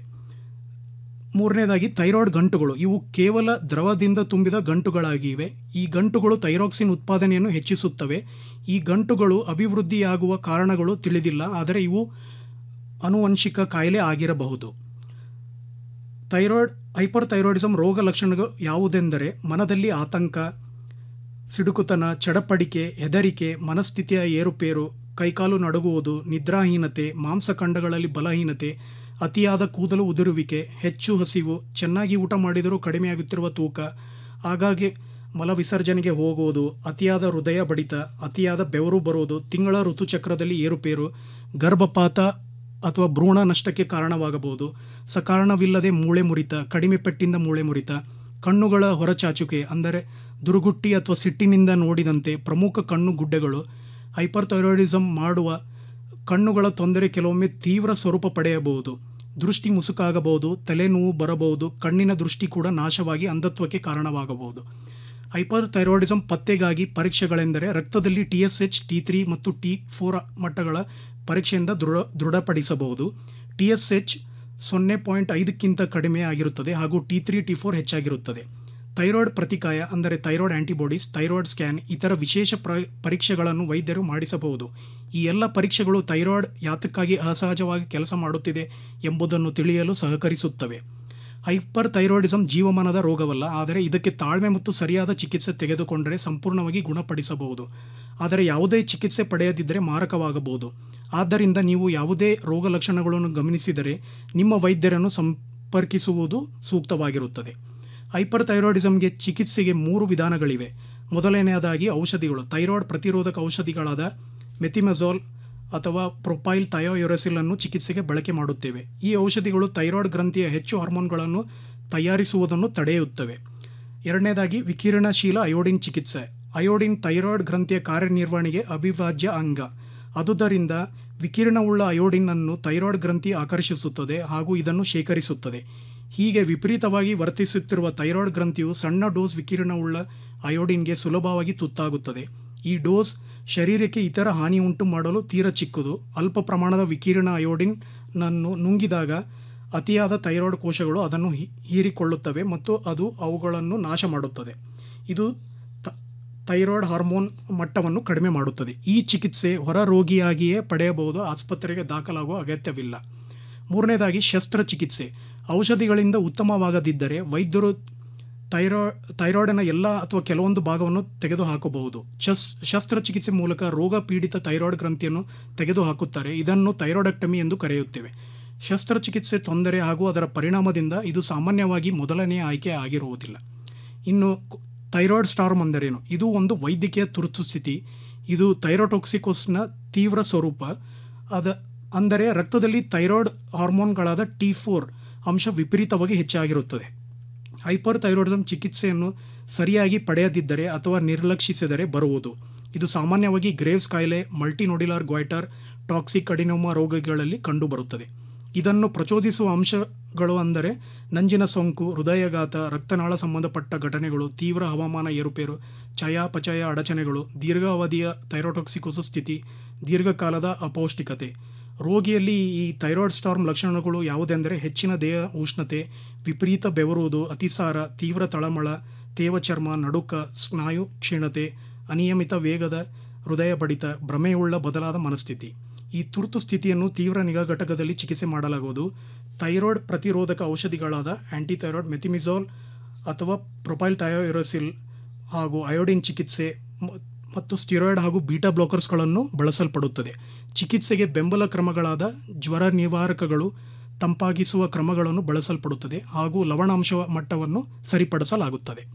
ಮೂರನೇದಾಗಿ ಥೈರಾಯ್ಡ್ ಗಂಟುಗಳು ಇವು ಕೇವಲ ದ್ರವದಿಂದ ತುಂಬಿದ ಗಂಟುಗಳಾಗಿವೆ ಈ ಗಂಟುಗಳು ಥೈರಾಕ್ಸಿನ್ ಉತ್ಪಾದನೆಯನ್ನು ಹೆಚ್ಚಿಸುತ್ತವೆ ಈ ಗಂಟುಗಳು ಅಭಿವೃದ್ಧಿಯಾಗುವ ಕಾರಣಗಳು ತಿಳಿದಿಲ್ಲ ಆದರೆ ಇವು ಆನುವಂಶಿಕ ಕಾಯಿಲೆ ಆಗಿರಬಹುದು ಥೈರಾಯ್ಡ್ ಹೈಪರ್ ಥೈರಾಯ್ಡಿಸಮ್ ರೋಗ ಲಕ್ಷಣಗಳು ಯಾವುದೆಂದರೆ ಮನದಲ್ಲಿ ಆತಂಕ ಸಿಡುಕುತನ ಚಡಪಡಿಕೆ ಹೆದರಿಕೆ ಮನಸ್ಥಿತಿಯ ಏರುಪೇರು ಕೈಕಾಲು ನಡುಗುವುದು ನಿದ್ರಾಹೀನತೆ ಮಾಂಸಖಂಡಗಳಲ್ಲಿ ಬಲಹೀನತೆ ಅತಿಯಾದ ಕೂದಲು ಉದುರುವಿಕೆ ಹೆಚ್ಚು ಹಸಿವು ಚೆನ್ನಾಗಿ ಊಟ ಮಾಡಿದರೂ ಕಡಿಮೆಯಾಗುತ್ತಿರುವ ತೂಕ ಆಗಾಗ್ಗೆ ಮಲ ವಿಸರ್ಜನೆಗೆ ಹೋಗುವುದು ಅತಿಯಾದ ಹೃದಯ ಬಡಿತ ಅತಿಯಾದ ಬೆವರು ಬರುವುದು ತಿಂಗಳ ಋತುಚಕ್ರದಲ್ಲಿ ಏರುಪೇರು ಗರ್ಭಪಾತ ಅಥವಾ ಭ್ರೂಣ ನಷ್ಟಕ್ಕೆ ಕಾರಣವಾಗಬಹುದು ಸಕಾರಣವಿಲ್ಲದೆ ಮೂಳೆ ಮುರಿತ ಕಡಿಮೆ ಪೆಟ್ಟಿಂದ ಮೂಳೆ ಮುರಿತ ಕಣ್ಣುಗಳ ಹೊರಚಾಚುಕೆ ಅಂದರೆ ದುರುಗುಟ್ಟಿ ಅಥವಾ ಸಿಟ್ಟಿನಿಂದ ನೋಡಿದಂತೆ ಪ್ರಮುಖ ಕಣ್ಣು ಗುಡ್ಡೆಗಳು ಹೈಪರ್ಥೈರಾಯ್ಡಿಸಮ್ ಮಾಡುವ ಕಣ್ಣುಗಳ ತೊಂದರೆ ಕೆಲವೊಮ್ಮೆ ತೀವ್ರ ಸ್ವರೂಪ ಪಡೆಯಬಹುದು ದೃಷ್ಟಿ ಮುಸುಕಾಗಬಹುದು ತಲೆನೋವು ಬರಬಹುದು ಕಣ್ಣಿನ ದೃಷ್ಟಿ ಕೂಡ ನಾಶವಾಗಿ ಅಂಧತ್ವಕ್ಕೆ ಕಾರಣವಾಗಬಹುದು ಹೈಪರ್ ಥೈರಾಯ್ಡಿಸಮ್ ಪತ್ತೆಗಾಗಿ ಪರೀಕ್ಷೆಗಳೆಂದರೆ ರಕ್ತದಲ್ಲಿ T S H T three ಮತ್ತು ಟಿ ಫೋರ್ ಮಟ್ಟಗಳ ಪರೀಕ್ಷೆಯಿಂದ ದೃಢ ದೃಢಪಡಿಸಬಹುದು ಟಿ ಎಸ್ ಎಚ್ ಸೊನ್ನೆ ಪಾಯಿಂಟ್ ಐದಕ್ಕಿಂತ ಕಡಿಮೆ ಆಗಿರುತ್ತದೆ ಹಾಗೂ ಟಿ ತ್ರೀ ಟಿ ಫೋರ್ ಹೆಚ್ಚಾಗಿರುತ್ತದೆ ಥೈರಾಯ್ಡ್ ಪ್ರತಿಕಾಯ ಅಂದರೆ ಥೈರಾಯ್ಡ್ ಆಂಟಿಬಾಡೀಸ್ ಥೈರಾಯ್ಡ್ ಸ್ಕ್ಯಾನ್ ಇತರ ವಿಶೇಷ ಪ್ರ ಪರೀಕ್ಷೆಗಳನ್ನು ವೈದ್ಯರು ಮಾಡಿಸಬಹುದು ಈ ಎಲ್ಲ ಪರೀಕ್ಷೆಗಳು ಥೈರಾಯ್ಡ್ ಯಾತಕ್ಕಾಗಿ ಅಸಹಜವಾಗಿ ಕೆಲಸ ಮಾಡುತ್ತಿದೆ ಎಂಬುದನ್ನು ತಿಳಿಯಲು ಸಹಕರಿಸುತ್ತವೆ ಹೈಪರ್ ಥೈರಾಯ್ಡಿಸಮ್ ಜೀವಮಾನದ ರೋಗವಲ್ಲ ಆದರೆ ಇದಕ್ಕೆ ತಾಳ್ಮೆ ಮತ್ತು ಸರಿಯಾದ ಚಿಕಿತ್ಸೆ ತೆಗೆದುಕೊಂಡರೆ ಸಂಪೂರ್ಣವಾಗಿ ಗುಣಪಡಿಸಬಹುದು ಆದರೆ ಯಾವುದೇ ಚಿಕಿತ್ಸೆ ಪಡೆಯದಿದ್ದರೆ ಮಾರಕವಾಗಬಹುದು ಆದ್ದರಿಂದ ನೀವು ಯಾವುದೇ ರೋಗ ಲಕ್ಷಣಗಳನ್ನು ಗಮನಿಸಿದರೆ ನಿಮ್ಮ ವೈದ್ಯರನ್ನು ಸಂಪರ್ಕಿಸುವುದು ಸೂಕ್ತವಾಗಿರುತ್ತದೆ ಹೈಪರ್ ಥೈರಾಯ್ಡಿಸಮ್ಗೆ ಚಿಕಿತ್ಸೆಗೆ ಮೂರು ವಿಧಾನಗಳಿವೆ ಮೊದಲನೆಯದಾಗಿ ಔಷಧಿಗಳು ಥೈರಾಯ್ಡ್ ಪ್ರತಿರೋಧಕ ಔಷಧಿಗಳಾದ ಮೆಥಿಮೆಜಾಲ್ ಅಥವಾ ಪ್ರೊಪೈಲ್ ಥಯೋಯುರಸಿಲ್ ಅನ್ನು ಚಿಕಿತ್ಸೆಗೆ ಬಳಕೆ ಮಾಡುತ್ತೇವೆ ಈ ಔಷಧಿಗಳು ಥೈರಾಯ್ಡ್ ಗ್ರಂಥಿಯ ಹೆಚ್ಚು ಹಾರ್ಮೋನ್ಗಳನ್ನು ತಯಾರಿಸುವುದನ್ನು ತಡೆಯುತ್ತವೆ ಎರಡನೇದಾಗಿ ವಿಕಿರಣಶೀಲ ಅಯೋಡಿನ್ ಚಿಕಿತ್ಸೆ ಅಯೋಡಿನ್ ಥೈರಾಯ್ಡ್ ಗ್ರಂಥಿಯ ಕಾರ್ಯನಿರ್ವಹಣೆಗೆ ಅವಿಭಾಜ್ಯ ಅಂಗ ಅದುದರಿಂದ ವಿಕಿರಣವುಳ್ಳ ಅಯೋಡಿನ್ ಅನ್ನು ಥೈರಾಯ್ಡ್ ಗ್ರಂಥಿ ಆಕರ್ಷಿಸುತ್ತದೆ ಹಾಗೂ ಇದನ್ನು ಶೇಖರಿಸುತ್ತದೆ ಹೀಗೆ ವಿಪರೀತವಾಗಿ ವರ್ತಿಸುತ್ತಿರುವ ಥೈರಾಯ್ಡ್ ಗ್ರಂಥಿಯು ಸಣ್ಣ ಡೋಸ್ ವಿಕಿರಣವುಳ್ಳ ಅಯೋಡಿನ್ಗೆ ಸುಲಭವಾಗಿ ತುತ್ತಾಗುತ್ತದೆ ಈ ಡೋಸ್ ಶರೀರಕ್ಕೆ ಇತರ ಹಾನಿ ಉಂಟು ಮಾಡಲು ತೀರ ಚಿಕ್ಕದು ಅಲ್ಪ ಪ್ರಮಾಣದ ವಿಕಿರಣ ಅಯೋಡಿನ್ ನನ್ನು ನುಂಗಿದಾಗ ಅತಿಯಾದ ಥೈರಾಯ್ಡ್ ಕೋಶಗಳು ಅದನ್ನು ಹೀ- ಹೀರಿಕೊಳ್ಳುತ್ತವೆ ಮತ್ತು ಅದು ಅವುಗಳನ್ನು ನಾಶ ಮಾಡುತ್ತದೆ ಇದು ಥ- ಥೈರಾಯ್ಡ್ ಹಾರ್ಮೋನ್ ಮಟ್ಟವನ್ನು ಕಡಿಮೆ ಮಾಡುತ್ತದೆ ಈ ಚಿಕಿತ್ಸೆ ಹೊರ ರೋಗಿಯಾಗಿಯೇ ಪಡೆಯಬಹುದು ಆಸ್ಪತ್ರೆಗೆ ದಾಖಲಾಗುವ ಅಗತ್ಯವಿಲ್ಲ ಮೂರನೇದಾಗಿ ಶಸ್ತ್ರಚಿಕಿತ್ಸೆ ಔಷಧಿಗಳಿಂದ ಉತ್ತಮವಾಗದಿದ್ದರೆ ವೈದ್ಯರು ಥೈರಾ ಥೈರಾಯ್ಡಿನ ಎಲ್ಲ ಅಥವಾ ಕೆಲವೊಂದು ಭಾಗವನ್ನು ತೆಗೆದುಹಾಕಬಹುದು ಶಸ್ ಶಸ್ತ್ರಚಿಕಿತ್ಸೆ ಮೂಲಕ ರೋಗ ಪೀಡಿತ ಥೈರಾಯ್ಡ್ ಗ್ರಂಥಿಯನ್ನು ತೆಗೆದುಹಾಕುತ್ತಾರೆ ಇದನ್ನು ಥೈರಾಯ್ಡಕ್ಟಮಿ ಎಂದು ಕರೆಯುತ್ತೇವೆ ಶಸ್ತ್ರಚಿಕಿತ್ಸೆ ತೊಂದರೆ ಹಾಗೂ ಅದರ ಪರಿಣಾಮದಿಂದ ಇದು ಸಾಮಾನ್ಯವಾಗಿ ಮೊದಲನೆಯ ಆಯ್ಕೆ ಆಗಿರುವುದಿಲ್ಲ ಇನ್ನು ಕು- ಥೈರಾಯ್ಡ್ ಸ್ಟಾರ್ಮ್ ಅಂದರೇನು ಇದು ಒಂದು ವೈದ್ಯಕೀಯ ತುರ್ತು ಸ್ಥಿತಿ ಇದು ಥೈರೋಟೊಕ್ಸಿಕೋಸ್ನ ತೀವ್ರ ಸ್ವರೂಪ ಅದ ಅಂದರೆ ರಕ್ತದಲ್ಲಿ ಥೈರಾಯ್ಡ್ ಹಾರ್ಮೋನ್ಗಳಾದ ಟಿ ಫೋರ್ ಅಂಶ ವಿಪರೀತವಾಗಿ ಹೆಚ್ಚಾಗಿರುತ್ತದೆ ಹೈಪರ್ ಥೈರಾಯ್ಡಿಸಮ್ ಚಿಕಿತ್ಸೆಯನ್ನು ಸರಿಯಾಗಿ ಪಡೆಯದಿದ್ದರೆ ಅಥವಾ ನಿರ್ಲಕ್ಷಿಸಿದರೆ ಬರುವುದು ಇದು ಸಾಮಾನ್ಯವಾಗಿ ಗ್ರೇವ್ಸ್ ಕಾಯಿಲೆ ಮಲ್ಟಿನೋಡಿಲಾರ್ ಗ್ವಾಯ್ಟರ್ ಟಾಕ್ಸಿಕ್ ಅಡಿನೋಮಾ ರೋಗಗಳಲ್ಲಿ ಕಂಡುಬರುತ್ತದೆ ಇದನ್ನು ಪ್ರಚೋದಿಸುವ ಅಂಶಗಳು ಅಂದರೆ ನಂಜಿನ ಸೋಂಕು ಹೃದಯಘಾತ ರಕ್ತನಾಳ ಸಂಬಂಧಪಟ್ಟ ಘಟನೆಗಳು ತೀವ್ರ ಹವಾಮಾನ ಏರುಪೇರು ಚಯಾಪಚಯ ಅಡಚಣೆಗಳು ದೀರ್ಘಾವಧಿಯ ಥೈರೋಟೊಕ್ಸಿಕೋಸಿಸ್ ಸ್ಥಿತಿ ದೀರ್ಘಕಾಲದ ಅಪೌಷ್ಟಿಕತೆ ರೋಗಿಯಲ್ಲಿ ಈ ಥೈರಾಯ್ಡ್ ಸ್ಟಾರ್ಮ್ ಲಕ್ಷಣಗಳು ಯಾವುದೆಂದರೆ ಹೆಚ್ಚಿನ ದೇಹ ಉಷ್ಣತೆ ವಿಪರೀತ ಬೆವರುವುದು ಅತಿಸಾರ ತೀವ್ರ ತಳಮಳ ತೇವ ಚರ್ಮ ನಡುಕ ಸ್ನಾಯು ಕ್ಷೀಣತೆ ಅನಿಯಮಿತ ವೇಗದ ಹೃದಯ ಬಡಿತ ಭ್ರಮೆಯುಳ್ಳ ಬದಲಾದ ಮನಸ್ಥಿತಿ ಈ ತುರ್ತು ಸ್ಥಿತಿಯನ್ನು ತೀವ್ರ ನಿಗಾ ಘಟಕದಲ್ಲಿ ಚಿಕಿತ್ಸೆ ಮಾಡಲಾಗುವುದು ಥೈರಾಯ್ಡ್ ಪ್ರತಿರೋಧಕ ಔಷಧಿಗಳಾದ ಆಂಟಿಥೈರಾಯ್ಡ್ ಮೆಥಿಮಿಜಾಲ್ ಅಥವಾ ಪ್ರೊಪೈಲ್ ಥಯೋಯುರಸಿಲ್ ಹಾಗೂ ಅಯೋಡಿನ್ ಚಿಕಿತ್ಸೆ ಮ- ಮತ್ತು ಸ್ಟಿರಾಯ್ಡ್ ಹಾಗೂ ಬೀಟಾ ಬ್ಲಾಕರ್ಸ್ಗಳನ್ನು ಬಳಸಲ್ಪಡುತ್ತದೆ ಚಿಕಿತ್ಸೆಗೆ ಬೆಂಬಲ ಕ್ರಮಗಳಾದ ಜ್ವರ ನಿವಾರಕಗಳು ತಂಪಾಗಿಸುವ ಕ್ರಮಗಳನ್ನು ಬಳಸಲ್ಪಡುತ್ತದೆ ಹಾಗೂ ಲವಣಾಂಶ ಮಟ್ಟವನ್ನು ಸರಿಪಡಿಸಲಾಗುತ್ತದೆ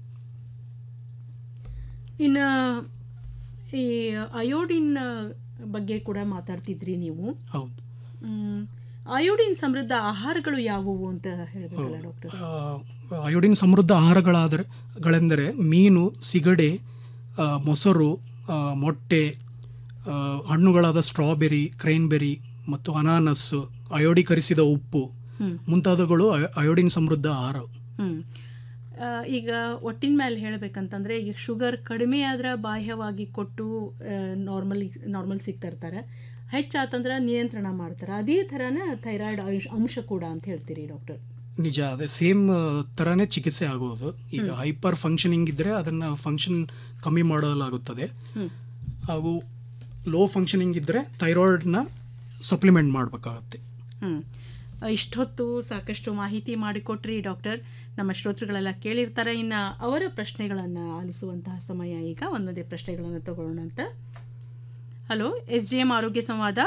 ಇನ್ನು ಈ ಅಯೋಡಿನ್ ಬಗ್ಗೆ ಕೂಡ ಮಾತಾಡ್ತಿದ್ರಿ ನೀವು ಹೌದು ಮ್, ಅಯೋಡಿನ್ ಸಮೃದ್ಧ ಆಹಾರಗಳು ಯಾವುವು ಅಂತ ಹೇಳ್ಬೇಕಲ್ಲ ಡಾಕ್ಟರ್ ಆ, ಅಯೋಡಿನ್ ಸಮೃದ್ಧ ಆಹಾರಗಳಾದರೆ ಗಳೆಂದರೆ ಮೀನು ಸಿಗಡೆ ಆ, ಮೊಸರು ಆ, ಮೊಟ್ಟೆ ಆ, ಹಣ್ಣುಗಳಾದ ಸ್ಟ್ರಾಬೆರಿ ಕ್ರೈನ್ಬೆರಿ ಮತ್ತು ಅನಾನಸ್ಸು ಅಯೋಡೀಕರಿಸಿದ ಉಪ್ಪು ಹ್ಮ್. ಮುಂತಾದವುಗಳು ಅಯ- ಅಯೋಡಿನ್ ಸಮೃದ್ಧ ಆಹಾರ ಹ್ಮ್ ಆ, ಈಗ ಒಟ್ಟಿನ ಮೇಲೆ ಹೇಳ್ಬೇಕಂತಂದ್ರೆ ಈಗ ಶುಗರ್ ಕಡಿಮೆ ಆದ್ರೆ ಬಾಹ್ಯವಾಗಿ ಕೊಟ್ಟು ನಾರ್ಮಲ್ ನಾರ್ಮಲ್ ಸಿಗ್ತಾ ಇರ್ತಾರೆ ಹೆಚ್ಚಾತಂದ್ರೆ ನಿಯಂತ್ರಣ ಮಾಡ್ತಾರೆ ಅದೇ ಥರನೇ ಥೈರಾಯ್ಡ್ ಅಂಶ ಕೂಡ ಅಂತ ಹೇಳ್ತೀರಿ ಡಾಕ್ಟರ್ ನಿಜ ಅದೇ ಸೇಮ್ ಥರನೇ ಚಿಕಿತ್ಸೆ ಆಗುವುದು ಈಗ ಹೈಪರ್ ಫಂಕ್ಷನಿಂಗ್ ಇದ್ದರೆ ಅದನ್ನು ಫಂಕ್ಷನ್ ಕಮ್ಮಿ ಮಾಡಲಾಗುತ್ತದೆ ಹ್ಮ್. ಹಾಗೂ ಲೋ ಫಂಕ್ಷನಿಂಗ್ ಇದ್ದರೆ ಥೈರಾಯ್ಡ್ನ ಸಪ್ಲಿಮೆಂಟ್ ಮಾಡಬೇಕಾಗತ್ತೆ ಹ್ಮ್ ಇಷ್ಟೊತ್ತು ಸಾಕಷ್ಟು ಮಾಹಿತಿ ಮಾಡಿಕೊಟ್ರಿ ಡಾಕ್ಟರ್ ನಮ್ಮ ಶ್ರೋತೃಗಳೆಲ್ಲ ಕೇಳಿರ್ತಾರೆ ಇನ್ನು ಅವರ ಪ್ರಶ್ನೆಗಳನ್ನು ಆಲಿಸುವಂತಹ ಸಮಯ ಈಗ ಒಂದೊಂದೇ ಪ್ರಶ್ನೆಗಳನ್ನು ತಗೊಳ್ಳೋಣ ಅಂತ ಹಲೋ ಎಸ್ ಡಿ ಎಂ ಆರೋಗ್ಯ ಸಂವಾದ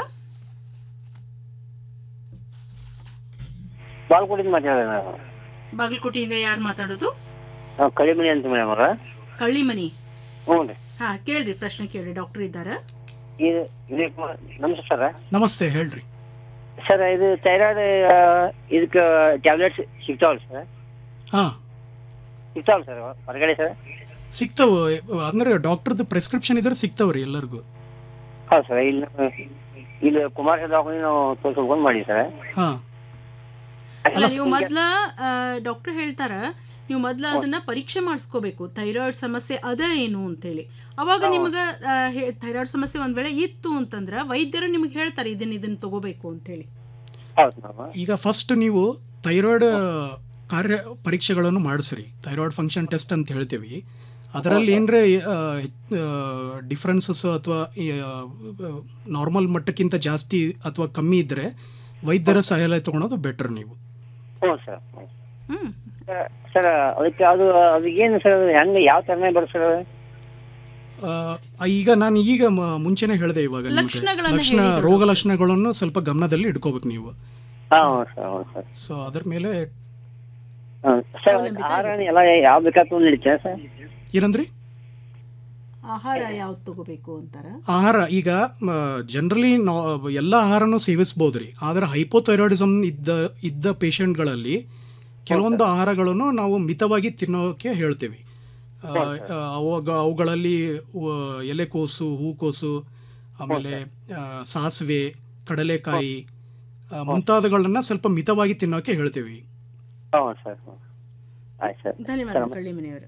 ಬಾಲ್ಕೋಟಿಂದ ಮಾತಾಡೋಣ ನಾವು ಬಾಗಲಕೋಟೆಯಿಂದ ಯಾರು ಮಾತಾಡೋದು ನಾವು ಕಳಿಮಣಿ ಅಂತ ಮೇಡಮ್ ಅವ್ರ ಕಳ್ಳಿಮನಿ ಹ್ಞೂ ರೀ ಹಾ ಕೇಳ್ರಿ ಪ್ರಶ್ನೆ ಕೇಳ್ರಿ ಡಾಕ್ಟರ್ ಇದ್ದಾರೆ ಇದು ವಿನಯ್ ಕುಮಾರ್ ನಮಸ್ತೆ ಸರ್ ನಮಸ್ತೆ ಹೇಳ್ರಿ ಸರ್ ಇದು ಥೈರಾಯ್ಡ್ ಇದಕ್ಕೆ ಟ್ಯಾಬ್ಲೆಟ್ಸ್ ಸಿಗ್ತಾವಲ್ಲ ಸರ್ ಹಾ ಸಿಗ್ತಾವಲ್ಲ ಸರ್ ಹೊರಗಡೆ ಸರ್ ಸಿಗ್ತಾವ ಅಂದ್ರೆ ಡಾಕ್ಟರ್ದು ಪ್ರಿಸ್ಕ್ರಿಪ್ಷನ್ ಇದ್ರೆ ಸಿಗ್ತಾವ್ರಿ ಎಲ್ಲರಿಗೂ ಹೌದು ಸರ್ ಇಲ್ಲಿ ಇಲ್ಲಿ ಕುಮಾರ ದವಾಖಾನೆ ನಾವು ತೋರಿಸ್ಕೊಂಡು ಮಾಡಿ ಸರ್ ಹಾ ಅಲ್ಲ ನೀವು ಮೊದ್ಲ ಡಾಕ್ಟರ್ ಹೇಳ್ತಾರ ನೀವು ಮೊದ್ಲ ಅದನ್ನ ಪರೀಕ್ಷೆ ಮಾಡಿಸ್ಕೋಬೇಕು ಥೈರಾಯ್ಡ್ ಸಮಸ್ಯೆ ಅದ ಏನು ಅಂತೇಳಿ ಅವಾಗ ನಿಮ್ಗೆ ಥೈರಾಯ್ಡ್ ಸಮಸ್ಯೆ ಒಂದ್ ವೇಳೆ ಇತ್ತು ಅಂತಂದ್ರ ವೈದ್ಯರು ನಿಮ್ಗೆ ಹೇಳ್ತಾರೆ ಇದನ್ನ ಇದನ್ನ ತಗೋಬೇಕು ಅಂತೇಳಿ ಹೌದು ಮೇಡಮ್ ಈಗ ಫಸ್ಟ್ ನೀವು ಥೈರಾಯ್ಡ್ ಕಾರ್ಯ ಪರೀಕ್ಷೆಗಳನ್ನು ಮಾಡಿಸ್ರಿ ಥೈರಾಯ್ಡ್ ಫಂಕ್ಷನ್ ಟೆಸ್ಟ್ ಅಂತ ಹೇಳ್ತೀವಿ ಅದರಲ್ಲಿ ಏನರೇ ಡಿಫ್ರೆನ್ಸಸ್ ಅಥವಾ ನಾರ್ಮಲ್ ಮಟ್ಟಕ್ಕಿಂತ ಜಾಸ್ತಿ ಅಥವಾ ಕಮ್ಮಿ ಇದ್ದರೆ ವೈದ್ಯರ ಸಹಾಯ ತಗೊಳೋದು ಬೆಟರ್ ನೀವು ಹ್ಞೂ ಸರ್ ಸರ್ ಅದಕ್ಕೆ ಅದು ಅದಕ್ಕೇನು ಸರ್ ಹೆಂಗೆ ಯಾವ ಥರನೇ ಬರುತ್ತೆ ಸರ್ ಅದು? ಆ, ಈಗ ನಾನು ಈಗ ಮ- ಮುಂಚೆನೆ ಹೇಳಿದೆ ಇವಾಗ ನಿಮ್ಗೆ. ಲಕ್ಷಣಗಳನ್ನ ಲಕ್ಷಣ ಹೇಳಿದ್ರು. ರೋಗ ಲಕ್ಷಣಗಳನ್ನು ಸ್ವಲ್ಪ ಗಮನದಲ್ಲಿ ಇಟ್ಕೋಬೇಕು ನೀವು ಹಾಂ ಹೌದು ಸರ್ ಹೌದು ಸರ್ ಸೊ ಅದ್ರ ಮೇಲೆ ಹ್ಮ್. ಸರ್ ಅದಕ್ಕೆ ಆಹಾರ ಎಲ್ಲ ಯಾವ ಬೇಕಾದ್ರು ನಡೀತೇನೆ ಸರ್ ಏನಂದ್ರಿ ಆಹಾರ ಯಾವ್ದು ತಗೋಬೇಕು ಅಂತಾರ ಆಹಾರ ಈಗ ಜನರಲಿ ಎಲ್ಲ ಆಹಾರನೂ ಸೇವಿಸ್ಬೋದ್ರಿ ಆದರೆ ಹೈಪೋಥೈರಾಯ್ಡಿಸಮ್ ಇದ್ದ ಇದ್ದ ಪೇಷಂಟ್ಗಳಲ್ಲಿ ಕೆಲವೊಂದು ಆಹಾರಗಳನ್ನು ನಾವು ಮಿತವಾಗಿ ತಿನ್ನೋಕೆ ಹೇಳ್ತೀವಿ ಆ, ಆ, ಅವಾಗ ಅವುಗಳಲ್ಲಿ ವ- ಎಲೆಕೋಸು ಹೂಕೋಸು ಆಮೇಲೆ ಆ, ಸಾಸಿವೆ ಕಡಲೆಕಾಯಿ ಆ, ಮುಂತಾದವುಗಳನ್ನ ಸ್ವಲ್ಪ ಮಿತವಾಗಿ ತಿನ್ನೋಕೆ ಹೇಳ್ತೀವಿ ಹೌದು ಸರ್ ಹ್ಞೂ ಆಯ್ತು ಸರ್ ಧನ್ಯವಾದ ಕಳ್ಳಿಮನೆಯವರು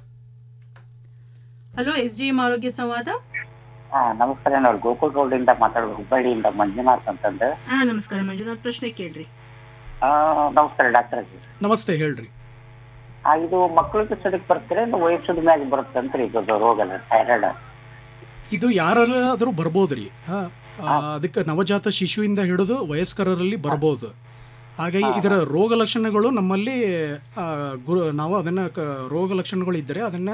ಹಲೋ ಎಸ್ ಡಿ ಎಂ ಆರೋಗ್ಯ ಸಂವಾದ ಹಾ ನಮಸ್ಕಾರ ನಾವು ಗೋಕುಲ್ ರೋಡಿಂದ ಮಾತಾಡೋದು ಹುಬ್ಬಳ್ಳಿಯಿಂದ ಮಂಜುನಾಥ್ ಅಂತಂದು ಹಾ ನಮಸ್ಕಾರ ಮಂಜುನಾಥ್ ಪ್ರಶ್ನೆ ಕೇಳ್ರಿ ಆ, ನಮಸ್ಕಾರ ಡಾಕ್ಟರ್ ನಮಸ್ತೆ ಹೇಳ್ರಿ ಆ, ಇದು ಮಕ್ಕಳಿಗೆ ಸಡಕ್ ಬರ್ತಾರೆ ಇಲ್ಲ ವಯಸ್ಸದ ಮ್ಯಾಗ ಬರುತ್ತೆ ಅಂತ ಇದು ರೋಗ ಥೈರಾಯ್ಡ್ ಇದು ಯಾರಾದ್ರೂ ಬರ್ಬೋದ್ರಿ ಹಾ ಆ, ಅದಕ್ಕೆ ನವಜಾತ ಶಿಶುವಿಂದ ಹಿಡಿದು ವಯಸ್ಕರಲ್ಲಿ ಬರ್ಬೋದು ಹಾಗಾಗಿ ಇದರ ರೋಗ ಲಕ್ಷಣಗಳು ನಮ್ಮಲ್ಲಿ ಆ, ಗುರು ನಾವು ಅದನ್ನ ಕ- ರೋಗ ಲಕ್ಷಣಗಳು ಇದ್ದರೆ ಅದನ್ನ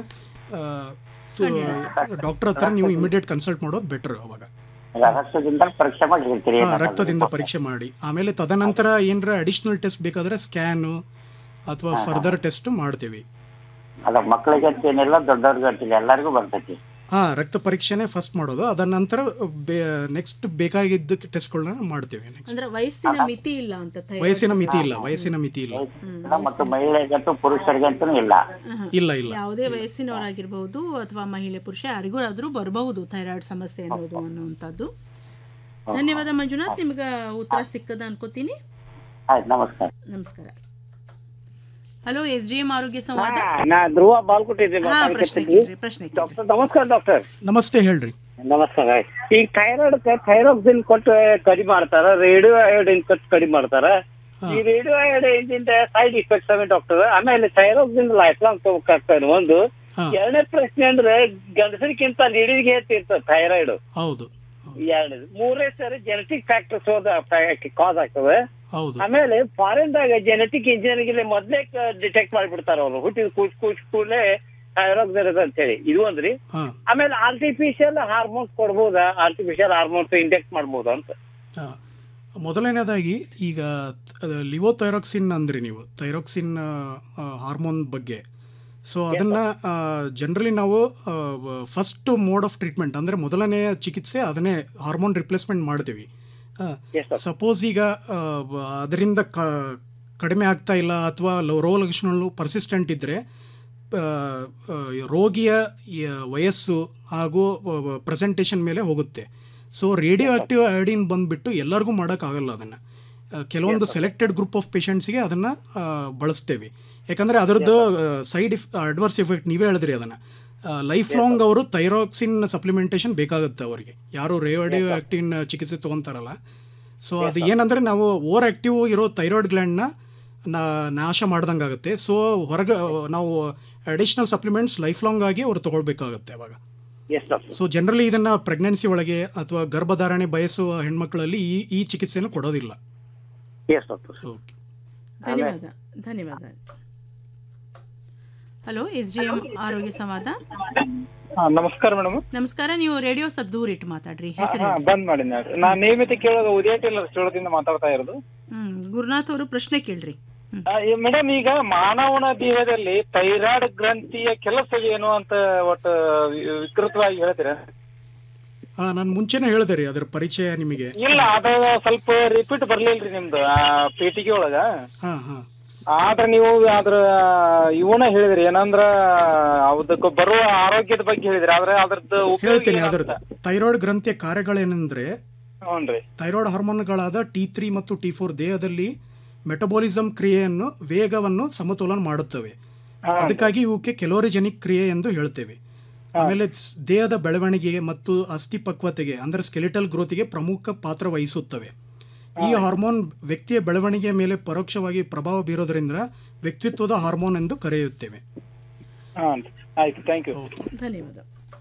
ಡಾಕ್ಟರ್ ಹತ್ರ ನೀವು ಇಮಿಡಿಯೇಟ್ ಕನ್ಸಲ್ಟ್ ಮಾಡೋದು ಬೆಟರ್ ಅವಾಗ ರಕ್ತದಿಂದ ಪರೀಕ್ಷೆ ಮಾಡಿ ಹೇಳ್ತೀರಿ ಹಾ, ರಕ್ತದಿಂದ ಪರೀಕ್ಷೆ ಮಾಡಿ ಆಮೇಲೆ ತದನಂತರ ಏನರ ಅಡಿಷನಲ್ ಟೆಸ್ಟ್ ಬೇಕಾದ್ರೆ ಸ್ಕ್ಯಾನು ಅಥವಾ ಫರ್ದರ್ ಟೆಸ್ಟ್ ಮಾಡ್ತೀವಿ ಅದ ಮಕ್ಕಳಿಗೆ ಅಂತ ಏನಿಲ್ಲ ದೊಡ್ಡವ್ರಿಗೆ ಅಂತಿಲ್ಲ ಎಲ್ಲರಿಗೂ ಬರ್ತೈತಿ ಹಾ ರಕ್ತ ಪರೀಕ್ಷೆನೇ ಫಸ್ಟ್ ಮಾಡೋದು ಅದರ ನಂತರ ನೆಕ್ಸ್ಟ್ ಬೇಕಾಗಿದ್ದ ಟೆಸ್ಟ್ಗಳನ್ನ ಮಾಡ್ತೀವಿ ನೆಕ್ಸ್ಟ್ ಅಂದ್ರೆ ವಯಸ್ಸಿನ ಮಿತಿ ಇಲ್ಲ ಅಂತ thyroid ವಯಸ್ಸಿನ ಮಿತಿ ಇಲ್ಲ ವಯಸ್ಸಿನ ಮಿತಿ ಇಲ್ಲ ಮತ್ತು ಮಹಿಳೆಗಂತೂ ಪುರುಷರಿಗಂತೂ ಇಲ್ಲ ಇಲ್ಲ ಇಲ್ಲ ಯಾವುದೇ ವಯಸ್ಸಿನವರಾಗಿರ್ಬಹುದು ಅಥವಾ ಮಹಿಳೆ ಪುರುಷ ಯಾರಿಗೂ ಆದ್ರೂ ಬರಬಹುದು ಥೈರಾಯ್ಡ್ ಸಮಸ್ಯೆ ಅನ್ನೋದು ಅನ್ನುವಂಥದ್ದು ಧನ್ಯವಾದ ಮಂಜುನಾಥ್ ನಿಮ್ಗೆ ಉತ್ತರ ಸಿಕ್ಕದ ಅನ್ಕೋತೀನಿ ಆಯ್ತು ನಮಸ್ಕಾರ ನಮಸ್ಕಾರ ಹಲೋ ಎಸ್ ಡಿ ಎಂ ಆರೋಗ್ಯ ಸಂವಾದ ನಾ ಧ್ರುವ ಬಾಲ್ಕೊಟ್ಟಿದ್ದೆ ಹಾ ಪ್ರಶ್ನೆ ಕೇಳ್ರಿ ಪ್ರಶ್ನೆ ಕೇಳ್ರಿ. ಡಾಕ್ಟರ್ ನಮಸ್ಕಾರ ಡಾಕ್ಟರ್ ನಮಸ್ತೆ ಹೇಳ್ರಿ ನಮಸ್ಕಾರ ಈಗ ಥೈರಾಯ್ಡ್ ಥೈರಾಕ್ಸಿನ್ ಕೊಟ್ಟು ಕಡಿಮೆ ಮಾಡ್ತಾರ ರೇಡಿಯೋ ಅಯೋಡಿನ್ ಕೊಟ್ಟು ಕಡಿಮೆ ಮಾಡ್ತಾರ ಈ ರೇಡಿಯೋ ಅಯೋಡಿನ್ ಸೈಡ್ ಇಫೆಕ್ಟ್ಸ್ ಅವೆ ಡಾಕ್ಟರ್ ಆಮೇಲೆ ಥೈರಾಕ್ಸಿನ್ ಲೈಫ್ ಲಾಂಗ್ ತಗೋಬೇಕಾಗ್ತಾನೆ ಒಂದು ಎರಡನೇ ಪ್ರಶ್ನೆ ಅಂದ್ರೆ ಗಂಡಸರಿಗಿಂತ ಲೇಡೀಸ್ಗೆ ಹೆಚ್ಚಿರ್ತದೆ ಥೈರಾಯ್ಡ್ ಹೌದು ಎರಡನೇದು ಮೂರನೇ ಸರಿ ಜೆನೆಟಿಕ್ ಫ್ಯಾಕ್ಟರ್ಸ್ ಕಾಸ್ ಆಗ್ತದೆ ಹೌದು ಆಮೇಲೆ ಫಾರಿನ್ ದಾಗ ಜೆನೆಟಿಕ್ ಇಂಜಿನಿಯರಿಂಗ್ ಮೊದ್ಲೇ ಡಿಟೆಕ್ಟ್ ಮಾಡ್ಬಿಡ್ತಾರ ಅವ್ರು ಹುಟ್ಟಿದ ಕೂಸ್ ಕೂಸ್ ಕೂಡಲೇ ಥೈರಾಯ್ಡ್ ಇರೋದು ಅಂತ ಹೇಳಿ ಇದು ಒಂದ್ರಿ ಹಾ ಆಮೇಲೆ ಆರ್ಟಿಫಿಷಿಯಲ್ ಹಾರ್ಮೋನ್ಸ್ ಕೊಡ್ಬೋದಾ ಆರ್ಟಿಫಿಷಿಯಲ್ ಹಾರ್ಮೋನ್ಸ್ ಇಂಜೆಕ್ಟ್ ಮಾಡ್ಬೋದಾ ಅಂತ ಹಾ. ಮೊದಲನೇದಾಗಿ ಈಗ ಲಿವೋಥೈರಾಕ್ಸಿನ್ ಅಂದ್ರಿ ನೀವು ಥೈರಾಕ್ಸಿನ್ ಹಾರ್ಮೋನ್ ಬಗ್ಗೆ ಸೊ ಅದನ್ನ ಜನರಲಿ ನಾವು ಫಸ್ಟ್ ಮೋಡ್ ಆಫ್ ಟ್ರೀಟ್ಮೆಂಟ್ ಅಂದರೆ ಮೊದಲನೆಯ ಚಿಕಿತ್ಸೆ ಅದನ್ನೇ ಹಾರ್ಮೋನ್ ರಿಪ್ಲೇಸ್ಮೆಂಟ್ ಮಾಡ್ತೀವಿ ಸಪೋಸ್ ಈಗ ಆ, ಬ- ಅದರಿಂದ ಕ ಕಡಿಮೆ ಆಗ್ತಾ ಇಲ್ಲ ಅಥವಾ ರೋಗ ಲಕ್ಷಣಗಳು ಪರ್ಸಿಸ್ಟೆಂಟ್ ಇದ್ದರೆ ರೋಗಿಯ ಈ ವಯಸ್ಸು ಹಾಗೂ ಪ್ರೆಸೆಂಟೇಷನ್ ಮೇಲೆ ಹೋಗುತ್ತೆ ಸೊ ರೇಡಿಯೋ ಆಕ್ಟಿವ್ ಅಯೋಡಿನ್ ಬಂದುಬಿಟ್ಟು ಎಲ್ಲರಿಗೂ ಮಾಡೋಕ್ಕಾಗಲ್ಲ ಅದನ್ನು ಕೆಲವೊಂದು ಸೆಲೆಕ್ಟೆಡ್ ಗ್ರೂಪ್ ಆಫ್ ಪೇಷಂಟ್ಸ್ಗೆ ಅದನ್ನು ಬಳಸ್ತೇವೆ ಯಾಕಂದರೆ ಅದರದ್ದು ಸೈಡ್ ಇಫ್ ಅಡ್ವರ್ಸ್ ಎಫೆಕ್ಟ್ ನೀವೇ ಹೇಳಿದ್ರಿ ಅದನ್ನು ಲೈಫ್ ಲಾಂಗ್ ಅವರು ಥೈರಾಕ್ಸಿನ್ ಸಪ್ಲಿಮೆಂಟೇಷನ್ ಬೇಕಾಗುತ್ತೆ ಅವರಿಗೆ ಯಾರು ರೇಡಿಯೋ ಆಕ್ಟಿವ್ ಚಿಕಿತ್ಸೆ ತೊಗೊತಾರಲ್ಲ ಸೊ ಅದು ಏನಂದರೆ ನಾವು ಓವರ್ ಆಕ್ಟಿವ್ ಇರೋ ಥೈರಾಯ್ಡ್ ಗ್ಲ್ಯಾಂಡ್ನ ನಾಶ ಮಾಡ್ದಂಗೆ ಆಗುತ್ತೆ ಸೊ ಹೊರಗೆ ನಾವು ಅಡಿಷ್ನಲ್ ಸಪ್ಲಿಮೆಂಟ್ಸ್ ಲೈಫ್ ಲಾಂಗ್ ಆಗಿ ಅವ್ರು ತೊಗೊಳ್ಬೇಕಾಗತ್ತೆ ಅವಾಗ ಎಸ್ ಡಾಕ್ಟರ್ ಸೊ ಜನರಲಿ ಇದನ್ನು ಪ್ರೆಗ್ನೆನ್ಸಿ ಒಳಗೆ ಅಥವಾ ಗರ್ಭಧಾರಣೆ ಬಯಸುವ ಹೆಣ್ಮಕ್ಳಲ್ಲಿ ಈ ಈ ಚಿಕಿತ್ಸೆಯನ್ನು ಕೊಡೋದಿಲ್ಲ ಎಸ್ ಡಾಕ್ಟರ್ ಧನ್ಯವಾದ ಧನ್ಯವಾದ ಹಲೋ ಎಸ್ ಡಿ ಎಂ ಆರೋಗ್ಯ ಸಂವಾದ ನಮಸ್ಕಾರ ಮೇಡಮ್ ನಮಸ್ಕಾರ ನೀವು ರೇಡಿಯೋ ಸ್ವಲ್ಪ ದೂರ ಇಟ್ಟು ಮಾತಾಡ್ರಿ ಹೆಸರು ಹೇಳಿ. ಬಂದ್ ಮಾಡಿ ನೋಡ್ರಿ ನಾನ್ ನಿಯಮಿತ ಕೇಳೋದು ಉದಯ ಟೇಲರ್ ಸ್ಟುಡಿಯೋದಿಂದ ಮಾತಾಡ್ತಾ ಇರೋದು ಹ್ಮ್ ಗುರುನಾಥ್ ಅವರು ಪ್ರಶ್ನೆ ಕೇಳ್ರಿ ಮೇಡಮ್ ಈಗ ಮಾನವನ ದೇಹದಲ್ಲಿ ಥೈರಾಯ್ಡ್ ಗ್ರಂಥಿಯ ಕೆಲಸ ಏನು ಅಂತ ಒಟ್ಟು ವಿ- ವಿಕೃತವಾಗಿ ಹೇಳ್ತೀರಾ ಆ, ನಾನು ಮುಂಚೆನೆ ಹೇಳಿದೆ ರೀ ಅದರ ಪರಿಚಯ ನಿಮಗೆ ಇಲ್ಲ ಅದ ಸ್ವಲ್ಪ ರಿಪೀಟ್ ಬರ್ಲಿಲ್ರಿ ನಿಮ್ದು ಆ ಪೇಟಿಗೆ ಒಳಗ ಹಾ ಹಾ ಆದ್ರೆ ನೀವು ಅದ್ರ ಇವನ ಹೇಳಿದ್ರಿ ಏನಂದ್ರ ಅದಕ್ಕೆ ಬರುವ ಆರೋಗ್ಯದ ಬಗ್ಗೆ ಹೇಳಿದ್ರಿ ಆದ್ರೆ ಅದ್ರದ್ದು ಉಪಯೋಗ ಹೇಳ್ತೀನಿ ಏನಂತ? ಅದರದ್ದು ಥೈರಾಯ್ಡ್ ಗ್ರಂಥಿಯ ಕಾರ್ಯಗಳೇನೆಂದ್ರೆ ಹ್ಞೂನ್ರಿ ಥೈರಾಯ್ಡ್ ಹಾರ್ಮೋನ್ಗಳಾದ ಟಿ ತ್ರೀ ಮತ್ತು ಟಿ ಫೋರ್ ದೇಹದಲ್ಲಿ ಮೆಟಬಾಲಿಸಂ ಕ್ರಿಯೆಯನ್ನು ವೇಗವನ್ನು ಸಮತೋಲನ ಮಾಡುತ್ತವೆ ಅದಕ್ಕಾಗಿ ಇವಕ್ಕೆ ಕೆಲೋರಿಜೆನಿಕ್ ಕ್ರಿಯೆ ಎಂದು ಹೇಳ್ತೇವೆ ಆಮೇಲೆ ಸ್- ದೇಹದ ಬೆಳವಣಿಗೆಗೆ ಮತ್ತು ಅಸ್ಥಿ ಪಕ್ವತೆಗೆ ಅಂದ್ರೆ ಸ್ಕೆಲಿಟಲ್ ಗ್ರೋತಿಗೆ ಪ್ರಮುಖ ಪಾತ್ರ ವಹಿಸುತ್ತವೆ ಈ ಹಾರ್ಮೋನ್ ವ್ಯಕ್ತಿಯ ಬೆಳವಣಿಗೆಯ ಮೇಲೆ ಪರೋಕ್ಷವಾಗಿ ಪ್ರಭಾವ ಬೀರೋದ್ರಿಂದ ವ್ಯಕ್ತಿತ್ವದ ಹಾರ್ಮೋನ್ ಎಂದು ಕರೆಯುತ್ತೇವೆ ಹಾಂ ಆಯ್ತು ಥ್ಯಾಂಕ್ ಯು ಧನ್ಯವಾದ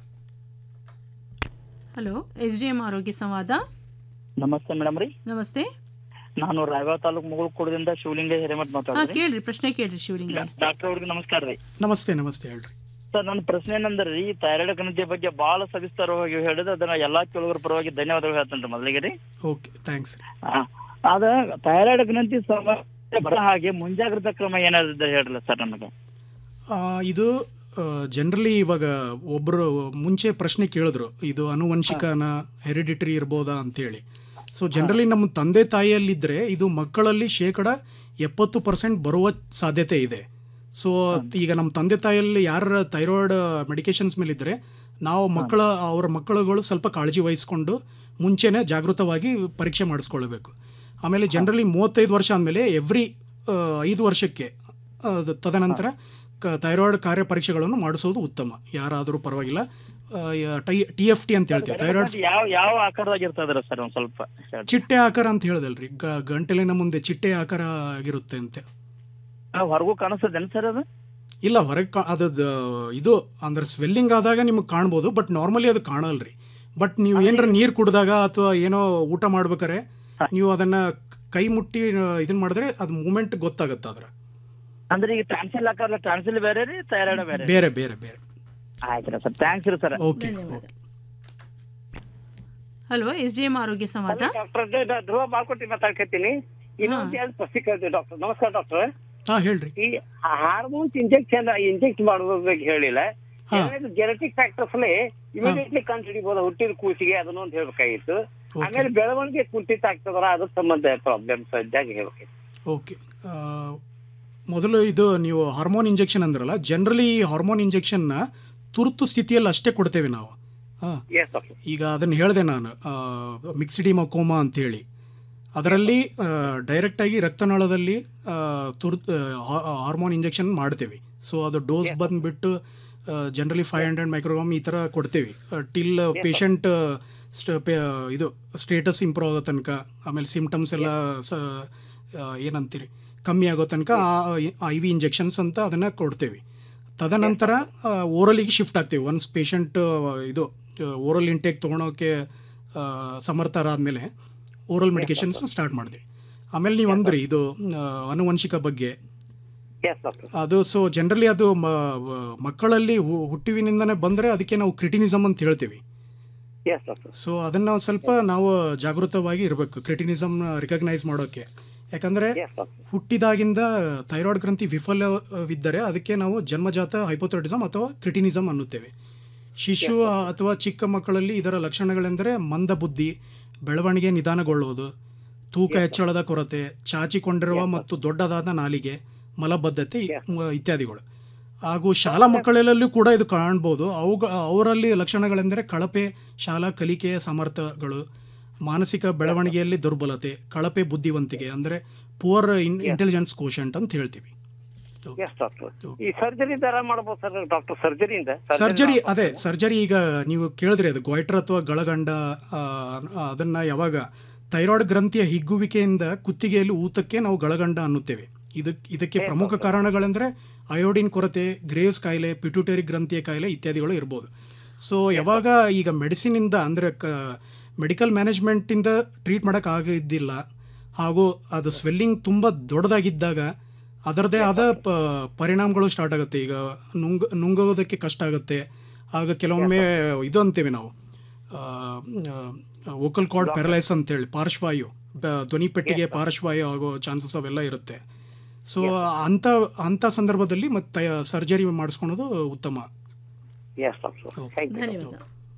ಹಲೋ ಎಸ್ ಡಿ ಎಂ ಆರೋಗ್ಯ ಸಂವಾದ ನಮಸ್ತೆ ಮೇಡಮ್ ರೀ ನಮಸ್ತೆ ನಾನು ರಾಯಬಾಗ ತಾಲೂಕು ಮುಗುಳ್ಕೋಡದಿಂದ ಶಿವಲಿಂಗ ಹಿರೇಮಠ್ ಹಾ ಮಾತಾಡ್ರಿ ಕೇಳ್ರಿ ಪ್ರಶ್ನೆ ಕೇಳ್ರಿ ಶಿವಲಿಂಗ ಡಾಕ್ಟರ್ ಅವ್ರಿಗೆ ನಮಸ್ಕಾರ ರೀ ನಮಸ್ತೆ ನಮಸ್ತೆ ಹೇಳ್ರಿ ಸರ್ ನನ್ನ ಪ್ರಶ್ನೆ ಏನಂದ್ರೆ ರೀ ಥೈರಾಯ್ಡ್ ಗ್ರಂಥಿಯ ಬಗ್ಗೆ ಬಹಳ ಸವಿಸ್ತಾರವಾಗಿ ಹೇಳಿದ್ರೆ ಅದನ್ನ ಎಲ್ಲಾ ಕೇಳುಗರ ಪರವಾಗಿ ಧನ್ಯವಾದಗಳು ಹೇಳ್ತೇನೆ ರೀ ಮೊದಲಿಗೆ ರೀ ಓಕೆ ಥ್ಯಾಂಕ್ಸ್ ಆ, ಅದ ಥೈರಾಯ್ಡ್ ಗ್ರಂಥಿ ಸಮಸ್ಯೆ ಬರ ಹಾಗೆ ಮುಂಜಾಗ್ರತಾ ಕ್ರಮ ಏನಾದ್ರು ಹೇಳ್ರಲ್ಲ ಸರ್ ನಮಗೆ ಆ, ಇದು ಜನರಲಿ ಇವಾಗ ಒಬ್ಬರು ಮುಂಚೆ ಪ್ರಶ್ನೆ ಕೇಳಿದ್ರು ಇದು ಅನುವಂಶಿಕನ ಹೆರಿಡಿಟರಿ ಇರ್ಬೋದಾ ಅಂತೇಳಿ ಸೊ ಜನರಲಿ ನಮ್ಮ ತಂದೆ ತಾಯಿಯಲ್ಲಿದ್ದರೆ ಇದು ಮಕ್ಕಳಲ್ಲಿ ಶೇಕಡ ಎಪ್ಪತ್ತು ಪರ್ಸೆಂಟ್ ಬರುವ ಸಾಧ್ಯತೆ ಇದೆ ಸೊ ಈಗ ನಮ್ಮ ತಂದೆ ತಾಯಿಯಲ್ಲಿ ಯಾರ ಥೈರಾಯ್ಡ್ ಮೆಡಿಕೇಶನ್ಸ್ ಮೇಲಿದ್ದರೆ ನಾವು ಮಕ್ಕಳ ಅವರ ಮಕ್ಕಳುಗಳು ಸ್ವಲ್ಪ ಕಾಳಜಿ ವಹಿಸ್ಕೊಂಡು ಮುಂಚೆನೇ ಜಾಗೃತವಾಗಿ ಪರೀಕ್ಷೆ ಮಾಡಿಸ್ಕೊಳ್ಬೇಕು ಆಮೇಲೆ ಜನರಲಿ ಮೂವತ್ತೈದು ವರ್ಷ ಆದಮೇಲೆ ಎವ್ರಿ ಐದು ವರ್ಷಕ್ಕೆ ಆ, ಅದು ತದನಂತರ ಕ ಥೈರಾಯ್ಡ್ ಕಾರ್ಯ ಪರೀಕ್ಷೆಗಳನ್ನು ಮಾಡಿಸೋದು ಉತ್ತಮ ಯಾರಾದರೂ ಪರವಾಗಿಲ್ಲ ಟಿ ಎಫ್ ಟಿ ಅಂತ ಹೇಳ್ತೀವಿ ಥೈರಾಯ್ಡ್ ಯಾವ ಯಾವ ಆಕಾರದಾಗ ಇರ್ತದ್ರ ಸರ್ ಒಂದ್ ಸ್ವಲ್ಪ ಹೇಳ್ರಿ. ಚಿಟ್ಟೆ ಆಕಾರ ಅಂತ ಹೇಳ್ದಲ್ರಿ ಗ- ಗಂಟಲಿನ ಮುಂದೆ ಚಿಟ್ಟೆ ಆಕಾರ ಆಗಿರುತ್ತೆ ಅಂತೆ ಆ, ಹೊರಗೂ ಕಾಣಿಸ್ತದೇನ್ ಸರ್ ಅದು ಇಲ್ಲ ಹೊರಗೆ ಕಾ ಅದದ್ದು ಇದು ಅಂದ್ರೆ ಸ್ವೆಲ್ಲಿಂಗ್ ಆದಾಗ ನಿಮಗೆ ಕಾಣ್ಬೋದು ಬಟ್ ನಾರ್ಮಲಿ ಅದು ಕಾಣಲ್ರಿ ಬಟ್ ನೀವು ಏನಾರ ನೀರು ಕುಡಿದಾಗ ಅಥವಾ ಏನೋ ಊಟ ಮಾಡ್ಬೇಕಾರೆ ನೀವು ಅದನ್ನ ಕೈ ಮುಟ್ಟಿ ಆ, ಇದನ್ನ ಮಾಡಿದ್ರೆ ಅದು ಮೂಮೆಂಟ್ ಗೊತ್ತಾಗುತ್ತೆ ಅದ್ರ ಅಂದ್ರೆ ಈಗ ಟ್ರಾನ್ಸಿಲ್ ಆಕಾರ ಟ್ರಾನ್ಸಿಲ್ ಬೇರೆ ರೀ ಥೈರಾಯ್ಡ್ ಬೇರೆ ಬೇರೆ ಬೇರೆ ಬೇರೆ ಆಯ್ತು ಸರ್ ಥ್ಯಾಂಕ್ಸ್ ರೀ sir okay hello S D M ಆರೋಗ್ಯ ಸಂವಾದ ಡಾಕ್ಟರ್ ಧ್ರುವ ಮಾಡ್ಕೊಟ್ಟಿ ಮಾತಾಡ್ಕತ್ತೀನಿ ಇನ್ನೊಂದು ಎರಡು ಪ್ರಶ್ನೆ ಕೇಳ್ತೀವಿ ಡಾಕ್ಟರ್ ನಮಸ್ಕಾರ ಡಾಕ್ಟರ್ ಹಾ ಹೇಳ್ರಿ ಈ ಹಾರ್ಮೋನ್ಸ್ ಇಂಜೆಕ್ಷನ್ ಇಂಜೆಕ್ಟ್ ಮಾಡೋದ್ರ ಬಗ್ಗೆ ಹೇಳಿಲ್ಲ ಜೆನೆಟಿಕ್ ಫ್ಯಾಕ್ಟರ್ಸ್ ಇಮಿಡಿಯೇಟ್ಲಿ ಕಂಡುಹಿಡಿಬಹುದು ಹುಟ್ಟಿದ ಕೂಸಿಗೆ ಅದನ್ನು ಅಂತ ಹೇಳ್ಬೇಕಾಗಿತ್ತು ಆಮೇಲೆ ಬೆಳವಣಿಗೆ ಕುಂಠಿತ ಆಗ್ತದಲ್ಲ ಅದ್ರ ಸಂಬಂಧ ಪ್ರಾಬ್ಲಮ್ಸ್ ಇದ್ದಾಗ ಹೇಳ್ಬೇಕಾಗಿತ್ತು ಓಕೆ ಮೊದಲು ಇದು ನೀವು ಹಾರ್ಮೋನ್ ಇಂಜೆಕ್ಷನ್ ಅಂದ್ರಲ್ಲ ಜನರಲಿ ಈ ಹಾರ್ಮೋನ್ ಇಂಜೆಕ್ಷನ್ನ ತುರ್ತು ಸ್ಥಿತಿಯಲ್ಲಿ ಅಷ್ಟೇ ಕೊಡ್ತೇವೆ ನಾವು ಹಾಂ ಎಸ್ ಡಾಕ್ಟರ್ ಈಗ ಅದನ್ನು ಹೇಳಿದೆ ನಾನು ಮಿಕ್ಸಿಡಿಮಾ ಕೋಮಾ ಅಂತೇಳಿ ಅದರಲ್ಲಿ ಡೈರೆಕ್ಟಾಗಿ ರಕ್ತನಾಳದಲ್ಲಿ ಆ, ತುರ್ ಹಾರ್ಮೋನ್ ಇಂಜೆಕ್ಷನ್ ಮಾಡ್ತೇವೆ ಸೊ ಅದು ಡೋಸ್ ಬಂದುಬಿಟ್ಟು ಜನರಲಿ ಫೈವ್ ಹಂಡ್ರೆಡ್ ಮೈಕ್ರೋಗ್ರಾಮ್ ಈ ಥರ ಕೊಡ್ತೇವೆ ಟಿಲ್ ಪೇಷಂಟ್ ಇದು ಸ್ಟೇಟಸ್ ಇಂಪ್ರೂವ್ ಆಗೋ ತನಕ ಆಮೇಲೆ ಸಿಮ್ಟಮ್ಸ್ ಎಲ್ಲ ಸ ಆ, ಏನಂತೀರಿ ಕಮ್ಮಿ ಆಗೋ ತನಕ ಐ ವಿ ಇಂಜೆಕ್ಷನ್ಸ್ ಅಂತ ಅದನ್ನು ಕೊಡ್ತೇವೆ ತದನಂತರ ಓರಲಿಗೆ ಶಿಫ್ಟ್ ಆಗ್ತೇವೆ ಒನ್ಸ್ ಪೇಷಂಟ್ ಇದು ಓರಲ್ ಇಂಟೇಕ್ ತೊಗೊಳೋಕೆ ಆ, ಸಮರ್ಥರಾದ್ಮೇಲೆ ಓರಲ್ ಮೆಡಿಕೇಶನ್ಸ್ ಸ್ಟಾರ್ಟ್ ಮಾಡಿದ್ವಿ ಆಮೇಲೆ ನೀವು ಅಂದ್ರಿ ಇದು ಆ, ಅನುವಂಶಿಕ ಬಗ್ಗೆ ಎಸ್ ಡಾಕ್ಟರ್ ಅದು ಸೊ ಜನರಲಿ ಅದು ಮ- ಮಕ್ಕಳಲ್ಲಿ ಹು- ಹುಟ್ಟಿವಿನಿಂದನೇ ಬಂದರೆ ಅದಕ್ಕೆ ನಾವು ಕ್ರಿಟಿನಿಸಮ್ ಅಂತ ಹೇಳ್ತೀವಿ ಎಸ್ ಡಾಕ್ಟರ್ ಸೊ ಅದನ್ನು ಸ್ವಲ್ಪ ನಾವು ಜಾಗೃತವಾಗಿ ಇರಬೇಕು ಕ್ರಿಟಿನಿಸಮ್ ರಿಕಗ್ನೈಸ್ ಮಾಡೋಕ್ಕೆ ಯಾಕಂದರೆ ಹುಟ್ಟಿದಾಗಿಂದ ಥೈರಾಯ್ಡ್ ಗ್ರಂಥಿ ವಿಫಲವಿದ್ದರೆ ಅದಕ್ಕೆ ನಾವು ಜನ್ಮಜಾತ ಹೈಪೋಥೈಟಿಸಮ್ ಅಥವಾ ಕ್ರಿಟಿನಿಸಮ್ ಅನ್ನುತ್ತೇವೆ ಶಿಶು ಅಥವಾ ಚಿಕ್ಕ ಮಕ್ಕಳಲ್ಲಿ ಇದರ ಲಕ್ಷಣಗಳೆಂದರೆ ಮಂದ ಬುದ್ಧಿ ಬೆಳವಣಿಗೆ ನಿಧಾನಗೊಳ್ಳುವುದು ತೂಕ ಹೆಚ್ಚಳದ ಕೊರತೆ ಚಾಚಿಕೊಂಡಿರುವ ಮತ್ತು ದೊಡ್ಡದಾದ ನಾಲಿಗೆ ಮಲಬದ್ಧತೆ ಇ- ಇತ್ಯಾದಿಗಳು ಹಾಗೂ ಶಾಲಾ ಮಕ್ಕಳಲ್ಲೂ ಕೂಡ ಇದು ಕಾಣ್ಬೋದು ಅವುಗ ಅವರಲ್ಲಿ ಲಕ್ಷಣಗಳೆಂದರೆ ಕಳಪೆ ಶಾಲಾ ಕಲಿಕೆಯ ಸಮರ್ಥಗಳು ಮಾನಸಿಕ ಬೆಳವಣಿಗೆಯಲ್ಲಿ ದುರ್ಬಲತೆ ಕಳಪೆ ಬುದ್ಧಿವಂತಿಕೆ ಅಂದರೆ ಪುವರ್ ಇಂಟೆಲಿಜೆನ್ಸ್ ಕೋಶಂಟ್ ಅಂತ ಹೇಳ್ತೀವಿ ಎಸ್ ಡಾಕ್ಟರ್ ಈ ಸರ್ಜರಿ ದರ ಮಾಡ್ಬೋದು ಸರ್ ಡಾಕ್ಟರ್ ಸರ್ಜರಿಯಿಂದ ಸರ್ಜರಿ ಅದೇ ಸರ್ಜರಿ ಈಗ ನೀವು ಕೇಳಿದ್ರಿ ಅದು ಗ್ವಾಯ್ಟರ್ ಅಥವಾ ಗಳಗಂಡ ಆ, ಅದನ್ನ ಯಾವಾಗ ಥೈರಾಯ್ಡ್ ಗ್ರಂಥಿಯ ಹಿಗ್ಗುವಿಕೆಯಿಂದ ಕುತ್ತಿಗೆಯಲ್ಲಿ ಊತಕ್ಕೆ ನಾವು ಗಳಗಂಡ ಅನ್ನುತ್ತೇವೆ ಇದಕ್ಕೆ ಇದಕ್ಕೆ ಪ್ರಮುಖ ಕಾರಣಗಳೆಂದರೆ ಅಯೋಡಿನ್ ಕೊರತೆ ಗ್ರೇವ್ಸ್ ಕಾಯಿಲೆ ಪಿಟ್ಯೂಟರಿ ಗ್ರಂಥಿಯ ಕಾಯಿಲೆ ಇತ್ಯಾದಿಗಳು ಇರ್ಬೋದು ಸೊ ಯಾವಾಗ ಈಗ ಮೆಡಿಸಿನಿಂದ ಅಂದರೆ ಕ ಮೆಡಿಕಲ್ ಮ್ಯಾನೇಜ್ಮೆಂಟಿಂದ ಟ್ರೀಟ್ ಮಾಡೋಕ್ಕಾಗಿದ್ದಿಲ್ಲ ಹಾಗೂ ಅದು ಸ್ವೆಲ್ಲಿಂಗ್ ತುಂಬ ದೊಡ್ಡದಾಗಿದ್ದಾಗ ಅದರದೇ ಆದ ಪ ಪರಿಣಾಮಗಳು ಸ್ಟಾರ್ಟ್ ಆಗುತ್ತೆ ಈಗ ನುಂಗ್ ನುಂಗೋದಕ್ಕೆ ಕಷ್ಟ ಆಗುತ್ತೆ ಆಗ ಕೆಲವೊಮ್ಮೆ ಇದು ಅಂತೀವಿ ನಾವು ವೋಕಲ್ ಕಾರ್ಡ್ ಪ್ಯಾರಲೈಸ್ ಅಂತೇಳಿ ಪಾರ್ಶ್ವಾಯು ಬ- ಧ್ವನಿ ಪೆಟ್ಟಿಗೆ ಪಾರ್ಶ್ವಾಯು ಆಗೋ ಚಾನ್ಸಸ್ ಅವೆಲ್ಲ ಇರುತ್ತೆ ಸೊ ಅಂಥ ಅಂಥ ಸಂದರ್ಭದಲ್ಲಿ ಮತ್ತೆ ಸರ್ಜರಿ ಮಾಡಿಸ್ಕೊಳೋದು ಉತ್ತಮ ಎಸ್ ಡಾಕ್ಟರ್ ಧನ್ಯವಾದ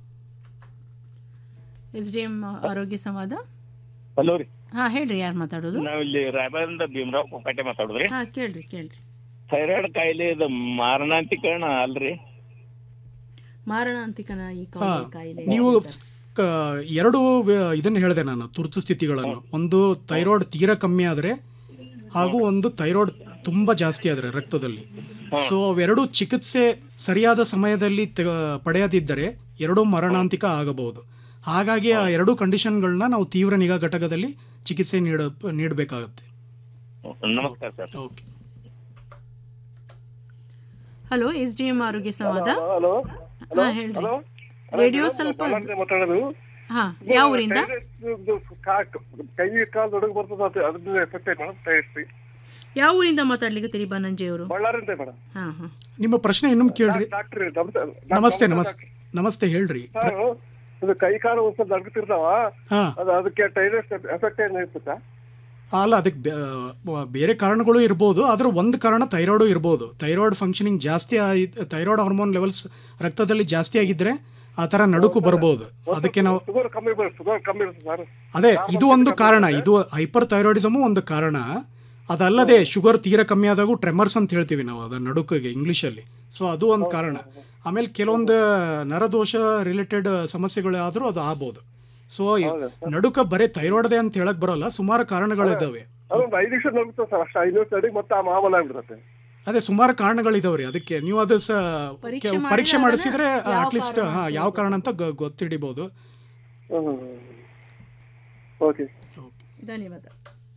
ಎಸ್ ಡಿ ಎಂ ಆರೋಗ್ಯ ಸಂವಾದ ಹಲೋ ರೀ ಹಾ ಹೇಳ್ರಿ ಯಾರು ಮಾತಾಡೋದು ನಾವಿಲ್ಲಿ ರಾಯಬಾರಿಂದ ಭೀಮರಾವ್ ಕೊಂಕಟೆ ಮಾತಾಡುದ್ರಿ ಹಾ ಕೇಳ್ರಿ ಕೇಳ್ರಿ ಥೈರಾಯ್ಡ್ ಕಾಯಿಲೆ ಇದು ಮಾರಣಾಂತಿಕರಣ ಅಲ್ರಿ ಮಾರಣಾಂತಿಕನ ಈ ಹಾ, ಕಾಯಿಲೆ ಕಾಯಿಲೆ ನೀವು ಕ- ಎರಡು ವ- ಇದನ್ನ ಹೇಳಿದೆ ನಾನು ತುರ್ತು ಸ್ಥಿತಿಗಳನ್ನು ಒಂದು ಥೈರಾಯ್ಡ್ ತೀರಾ ಕಮ್ಮಿ ಆದರೆ ಹಾಗೂ ಒಂದು ಥೈರಾಯ್ಡ್ ತುಂಬ ಜಾಸ್ತಿ ಆದರೆ ರಕ್ತದಲ್ಲಿ ಸೊ ಅವೆರಡು ಚಿಕಿತ್ಸೆ ಸರಿಯಾದ ಸಮಯದಲ್ಲಿ ತ- ಪಡೆಯದಿದ್ದರೆ ಎರಡೂ ಮರಣಾಂತಿಕ ಆಗಬಹುದು ಹಾಗಾಗಿ ಆ ಎರಡು ಕಂಡೀಷನ್ಗಳನ್ನ ನಾವು ತೀವ್ರ ನಿಗಾ ಘಟಕದಲ್ಲಿ ಚಿಕಿತ್ಸೆ ನೀಡ ನೀಡಬೇಕಾಗತ್ತೆ ನಮಸ್ಕಾರ sir okay hello S D M ಆರೋಗ್ಯ ಸಂವಾದ ಹಲೋ ಹಾ ಹೇಳ್ರಿ ರೇಡಿಯೋ ಸ್ವಲ್ಪ ಮಾತಾಡೋದು ಹಾ ಯಾವ ಊರಿಂದ ಇದು ಕಾ- ಕೈ ಕಾಲು ದೊಡಗ್ ಬರ್ತದ ಅದ್ರ ಎಫೆಕ್ಟ್ ಐತೆ ಮೇಡಮ್ ಟೈರ್ಸಿ ಯಾವ ಊರಿಂದ ಮಾತಾಡ್ಲಿಕ್ಕೆ ತಿರಿ ಬನಂಜೆ ಅವರು ಬಳ್ಳಾರಿಂದ ಮೇಡಮ್ ಹಾ ಹಾ ನಿಮ್ಮ ಪ್ರಶ್ನೆ ಇನ್ನೊಮ್ಮೆ ಕೇಳ್ರಿ ಡಾಕ್ಟ್ರಿ ನಮಸ್ತೆ ನಮಸ್ತೆ ನಮಸ್ತೆ ಹೇಳ್ರಿ ಸರ್ ಇದು ಕೈ ಕಾಲು ಒಂದ್ ಸ್ವಲ್ಪ ದಡ್ತಿರ್ತಾವ ಹಾ ಅದು ಅದಕ್ಕೆ ಟೈರಸ್ ಎಫೆಕ್ಟ್ ಏನ್ ಇರ್ತದ ಅಲ್ಲ ಅದಕ್ಕೆ ಬೇ- ಬೇರೆ ಕಾರಣಗಳು ಇರ್ಬೋದು ಆದ್ರೆ ಒಂದು ಕಾರಣ ಥೈರಾಯ್ಡು ಇರ್ಬೋದು ಥೈರಾಯ್ಡ್ ಫಂಕ್ಷನಿಂಗ್ ಜಾಸ್ತಿ ಆಗಿ ಥೈರಾಯ್ಡ್ ಹಾರ್ಮೋನ್ ಲೆವೆಲ್ಸ್ ರಕ್ತದಲ್ಲಿ ಜಾಸ್ತಿ ಆಗಿದ್ರೆ ಆ ಥರ ನಡುಕು ಬರ್ಬೋದು ಅದಕ್ಕೆ ನಾವು ಶುಗರ್ ಕಮ್ಮಿ ಬರುತ್ತೆ ಶುಗರ್ ಕಮ್ಮಿ ಇರುತ್ತೆ ಸರ್ ಅದೇ ಇದು ಒಂದು ಕಾರಣ ಇದು ಹೈಪರ್ ಥೈರಾಯ್ಡಿಸಮು ಒಂದು ಕಾರಣ ಅದಲ್ಲದೆ ಶುಗರ್ ತೀರಾ ಕಮ್ಮಿ ಆದಾಗೂ ಟ್ರೆಮರ್ಸ್ ಅಂತ ಹೇಳ್ತೀವಿ ನಾವು ಅದರ ನಡುಕಿಗೆ ಇಂಗ್ಲೀಷಲ್ಲಿ ಸೊ ಅದು ಒಂದು ಕಾರಣ ಆಮೇಲೆ ಕೆಲವೊಂದು ನರದೋಷ ರಿಲೇಟೆಡ್ ಸಮಸ್ಯೆಗಳಾದರೂ ಅದು ಆಗ್ಬೋದು ಸೊ ನಡುಕ ಬರೀ ಥೈರಾಯ್ಡ್ದೆ ಅಂತ ಹೇಳಕ್ ಬರೋಲ್ಲ ಸುಮಾರು ಕಾರಣಗಳಿದ್ದಾವೆ ಅದೊಂದು ಐದು ನಿಮಿಷ ನಡುತ್ತೆ ಸರ್ ಅಷ್ಟು ಐದು ನಿಮಿಷ ಅಡಿಗೆ ಮತ್ತೆ ಆ ಮಾಮೂಲ ಆಗ್ಬಿಡುತ್ತೆ ಅದೇ ಸುಮಾರು ಕಾರಣಗಳಿದಾವ್ರಿ ಅದಕ್ಕೆ ನೀವು ಅದು ಸ ಪರೀಕ್ಷೆ ಕೆ- ಮಾಡಿದ್ರೆ ಪರೀಕ್ಷೆ ಅದನ್ನ ಮಾಡಿಸಿದ್ರೆ ಯಾವ ಅಟ್ಲೀಸ್ಟ್ ಕಾರಣ ಹಾ ಅಂತ ಯಾವ ಕಾರಣ ಅಂತ ಗ- ಗೊತ್ತಿಡಿಬಹುದು ಓಕೆ ಧನ್ಯವಾದ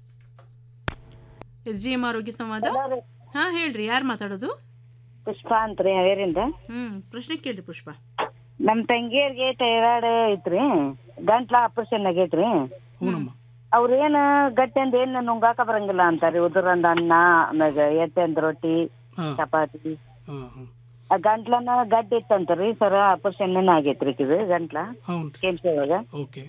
ಎಸ್ ಡಿ ಎಂ ಆರೋಗ್ಯ ಸಂವಾದ ಹಾ ಹೇಳ್ರಿ ಯಾರು ಮಾತಾಡೋದು ಪುಷ್ಪ ಅಂತ್ರಿ ಹಾವೇರಿಂದ ಹ್ಮ್ ಪ್ರಶ್ನೆ ಕೇಳ್ರಿ ಪುಷ್ಪ ನಮ್ ತಂಗಿಯರ್ಗೆ ಥೈರಾಯ್ಡ್ ಐತ್ರಿ ಗಂಟ್ಲ ಆಪರೇಷನ್ ಆಗೈತ್ರಿ ಅವ್ರೇನ್ ಗಟ್ಟಿ ಅಂದ್ ಏನ್ ನುಂಗಾಕ ಬರಂಗಿಲ್ಲ ಅಂತಾರಿ ಉದುರಂದ ಅನ್ನ ಆಮ್ಯಾಗ ಎಟ್ಟೆಂದ್ ರೊಟ್ಟಿ ಚಪಾತಿ ಆ ಗಂಟ್ಲನ ಗಡ್ಡಿ ಇತ್ತಂತ್ರಿ ಸರ ಆಪರೇಷನ್ ಆಗೈತ್ರಿ ಇದು ಗಂಟ್ಲ ಹೌದು ಕೆಂಪಿ ಒಳಗ ಓಕೆ